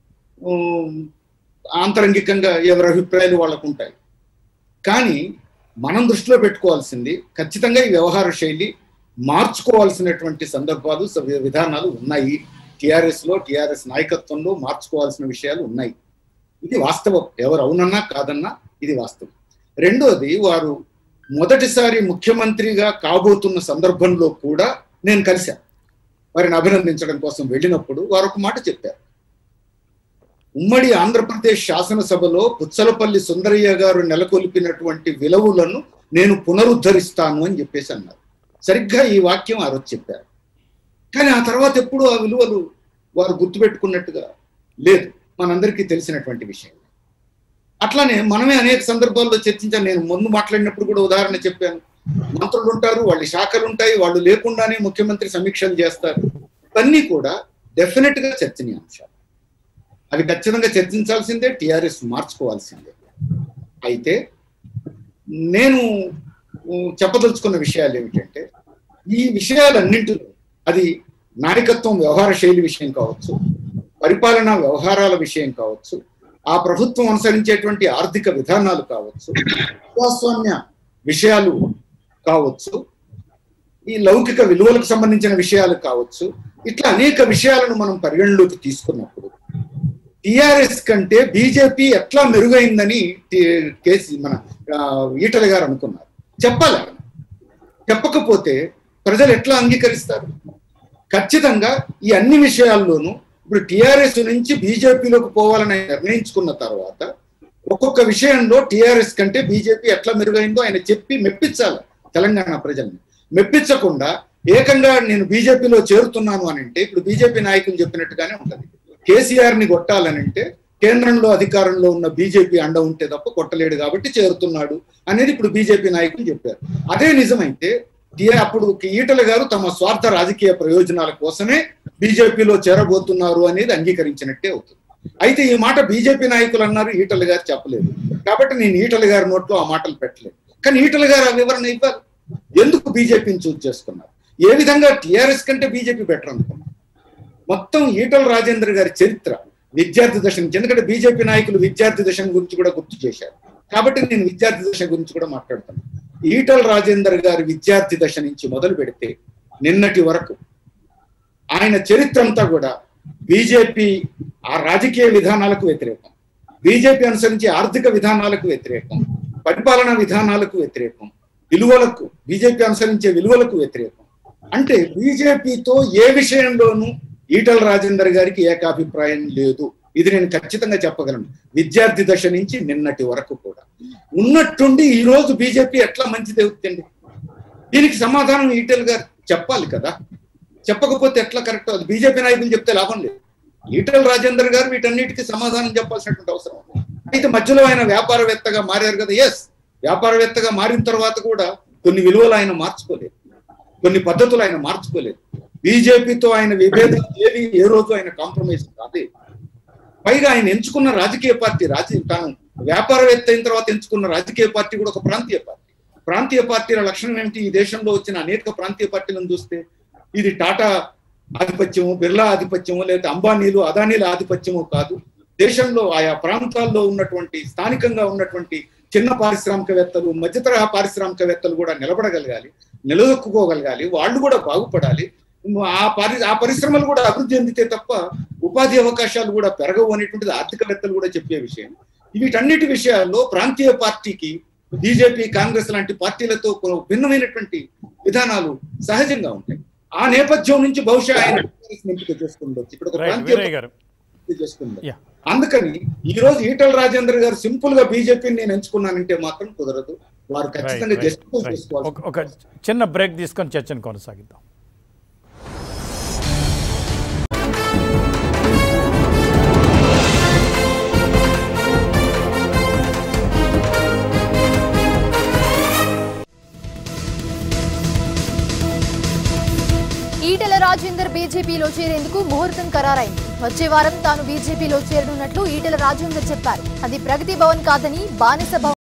ఉమ్, ఆంతరంగికంగా ఎవరి అభిప్రాయాలు వాళ్ళకు ఉంటాయి కానీ మనం దృష్టిలో పెట్టుకోవాల్సింది ఖచ్చితంగా ఈ వ్యవహార శైలి మార్చుకోవాల్సినటువంటి సందర్భాలు స- విధానాలు ఉన్నాయి టిఆర్ఎస్ లో టిఆర్ఎస్ నాయకత్వంలో మార్చుకోవాల్సిన విషయాలు ఉన్నాయి ఇది వాస్తవం ఎవరు అవునన్నా కాదన్నా ఇది వాస్తవం రెండోది వారు మొదటిసారి ముఖ్యమంత్రిగా కాబోతున్న సందర్భంలో కూడా నేను కలిశాను వారిని అభినందించడం కోసం వెళ్ళినప్పుడు వారు ఒక మాట చెప్పారు ఉమ్మడి ఆంధ్రప్రదేశ్ శాసనసభలో పుచ్చలపల్లి సుందరయ్య గారు నెలకొల్పినటువంటి విలువలను నేను పునరుద్ధరిస్తాను అని చెప్పేసి అన్నారు సరిగ్గా ఈ వాక్యం ఆ రోజు చెప్పారు కానీ ఆ తర్వాత ఎప్పుడు ఆ విలువలు వారు గుర్తుపెట్టుకున్నట్టుగా లేదు మనందరికీ తెలిసినటువంటి విషయం అట్లానే మనమే అనేక సందర్భాల్లో చర్చించాను నేను ముందు మాట్లాడినప్పుడు కూడా ఉదాహరణ చెప్పాను మంత్రులు ఉంటారు వాళ్ళ శాఖలు ఉంటాయి వాళ్ళు లేకుండానే ముఖ్యమంత్రి సమీక్షలు చేస్తారు ఇవన్నీ కూడా డెఫినెట్ గా చర్చనీయాంశాలు అవి ఖచ్చితంగా చర్చించాల్సిందే టిఆర్ఎస్ మార్చుకోవాల్సిందే అయితే నేను ఉ, చెప్పదలుచుకున్న విషయాలు ఏమిటంటే ఈ విషయాలన్నింటిలో అది నాయకత్వం వ్యవహార శైలి విషయం కావచ్చు పరిపాలనా వ్యవహారాల విషయం కావచ్చు ఆ ప్రభుత్వం అనుసరించేటువంటి ఆర్థిక విధానాలు కావచ్చు ప్రజాస్వామ్య విషయాలు కావచ్చు ఈ లౌకిక విలువలకు సంబంధించిన విషయాలు కావచ్చు ఇట్లా అనేక విషయాలను మనం పరిగణలోకి తీసుకున్నప్పుడు టిఆర్ఎస్ కంటే బీజేపీ ఎట్లా మెరుగైందని టి- కేసీ మన ఆ, ఈటల గారు అనుకున్నారు చెప్పాలి ఆయన. చెప్పకపోతే ప్రజలు ఎట్లా అంగీకరిస్తారు ఖచ్చితంగా ఈ అన్ని విషయాల్లోనూ ఇప్పుడు టిఆర్ఎస్ నుంచి బీజేపీలోకి పోవాలని ఆయన నిర్ణయించుకున్న తర్వాత ఒక్కొక్క విషయంలో టిఆర్ఎస్ కంటే బీజేపీ ఎట్లా మెరుగైందో ఆయన చెప్పి మెప్పించాలి తెలంగాణ ప్రజల్ని మెప్పించకుండా ఏకంగా నేను బీజేపీలో చేరుతున్నాను అని అంటే ఇప్పుడు బీజేపీ నాయకులు చెప్పినట్టుగానే ఉంటది కేసీఆర్ ని కొట్టాలని అంటే కేంద్రంలో అధికారంలో ఉన్న బీజేపీ అండ ఉంటే తప్ప కొట్టలేడు కాబట్టి చేరుతున్నాడు అనేది ఇప్పుడు బీజేపీ నాయకులు చెప్పారు అదే నిజమైతే టీ- అప్పుడు ఈటల గారు తమ స్వార్థ రాజకీయ ప్రయోజనాల కోసమే బీజేపీలో చేరబోతున్నారు అనేది అంగీకరించినట్టే అవుతుంది అయితే ఈ మాట బీజేపీ నాయకులు అన్నారు ఈటల గారు చెప్పలేదు కాబట్టి నేను ఈటల గారి నోట్లో ఆ మాటలు పెట్టలేదు కానీ ఈటల గారు ఆ వివరణ ఇవ్వాలి ఎందుకు బీజేపీని చూస్ చేసుకున్నారు ఏ విధంగా టిఆర్ఎస్ కంటే బీజేపీ బెటర్ అనుకున్నారు మొత్తం ఈటల రాజేంద్ర గారి చరిత్ర విద్యార్థి దశ నుంచి ఎందుకంటే బీజేపీ నాయకులు విద్యార్థి దశ గురించి కూడా గుర్తు చేశారు కాబట్టి నేను విద్యార్థి దశ గురించి కూడా మాట్లాడుతాను ఈటల రాజేందర్ గారి విద్యార్థి దశ నుంచి మొదలు పెడితే నిన్నటి వరకు ఆయన చరిత్ర అంతా కూడా బీజేపీ ఆ రాజకీయ విధానాలకు వ్యతిరేకం బీజేపీ అనుసరించే ఆర్థిక విధానాలకు వ్యతిరేకం పరిపాలనా విధానాలకు వ్యతిరేకం విలువలకు బీజేపీ అనుసరించే విలువలకు వ్యతిరేకం అంటే బీజేపీతో ఏ విషయంలోనూ ఈటల రాజేందర్ గారికి ఏకాభిప్రాయం లేదు ఇది నేను ఖచ్చితంగా చెప్పగలను విద్యార్థి దశ నుంచి నిన్నటి వరకు కూడా ఉన్నట్టుండి ఈ రోజు బీజేపీ ఎట్లా మంచిది అవుతుంది దీనికి సమాధానం ఈటెల్ గారు చెప్పాలి కదా చెప్పకపోతే ఎట్లా కరెక్ట్ అది బీజేపీ నాయకులు చెప్తే లాభం లేదు ఈటెల రాజేందర్ గారు వీటన్నిటికీ సమాధానం చెప్పాల్సినటువంటి అవసరం ఉంది. అయితే మధ్యలో ఆయన వ్యాపారవేత్తగా మారారు కదా ఎస్ వ్యాపారవేత్తగా మారిన తర్వాత కూడా కొన్ని విలువలు ఆయన మార్చుకోలేదు కొన్ని పద్ధతులు ఆయన మార్చుకోలేదు బీజేపీతో ఆయన విభేదం ఏవి ఏ రోజు ఆయన కాంప్రమైజ్ కాలేదు పైగా ఆయన ఎంచుకున్న రాజకీయ పార్టీ రాజకీయ తాను వ్యాపారవేత్త అయిన తర్వాత ఎంచుకున్న రాజకీయ పార్టీ కూడా ఒక ప్రాంతీయ పార్టీ ప్రాంతీయ పార్టీల లక్షణం ఏమిటి ఈ దేశంలో వచ్చిన అనేక ప్రాంతీయ పార్టీలను చూస్తే ఇది టాటా ఆధిపత్యము బిర్లా ఆధిపత్యము లేదా అంబానీలు అదానీల ఆధిపత్యము కాదు దేశంలో ఆయా ప్రాంతాల్లో ఉన్నటువంటి స్థానికంగా ఉన్నటువంటి చిన్న పారిశ్రామికవేత్తలు మధ్యతరహా పారిశ్రామికవేత్తలు కూడా నిలబడగలగాలి నిలదొక్కుకోగలగాలి వాళ్ళు కూడా బాగుపడాలి ఆ పరి ఆ పరిశ్రమలు కూడా అభివృద్ధి చెందితే తప్ప ఉపాధి అవకాశాలు కూడా పెరగవు అనేటువంటిది ఆర్థికవేత్తలు కూడా చెప్పే విషయం వీటన్నిటి విషయాల్లో ప్రాంతీయ పార్టీకి బీజేపీ కాంగ్రెస్ లాంటి పార్టీలతో కొ- భిన్నమైనటువంటి విధానాలు సహజంగా ఉంటాయి ఆ నేపథ్యం నుంచి బహుశా ఆయన ఎంపిక చేసుకుండొచ్చు ఇక్కడ ఒక రైట్ ప్రాంతీయ వీరయ్య గారు పార్టీ చేసుకుండొచ్చు యా అందుకని ఈ రోజు ఈటల రాజేంద్ర గారు సింపుల్ గా బీజేపీని నేను ఎంచుకున్నానంటే మాత్రం కుదరదు వారు రైట్ ఖచ్చితంగా రైట్ జస్టిఫై రైట్ చేసుకోవాలి ఒక- ఒక చిన్న బ్రేక్ తీసుకొని చర్చను కొనసాగిద్దాం ఈటెల రాజేందర్ బీజేపీలో చేరేందుకు ముహూర్తం ఖరారైంది వచ్చే వారం తాను బీజేపీలో చేరనున్నట్లు ఈటెల రాజేందర్ చెప్పారు అది ప్రగతి భవన్ కాదని బానిస భవన్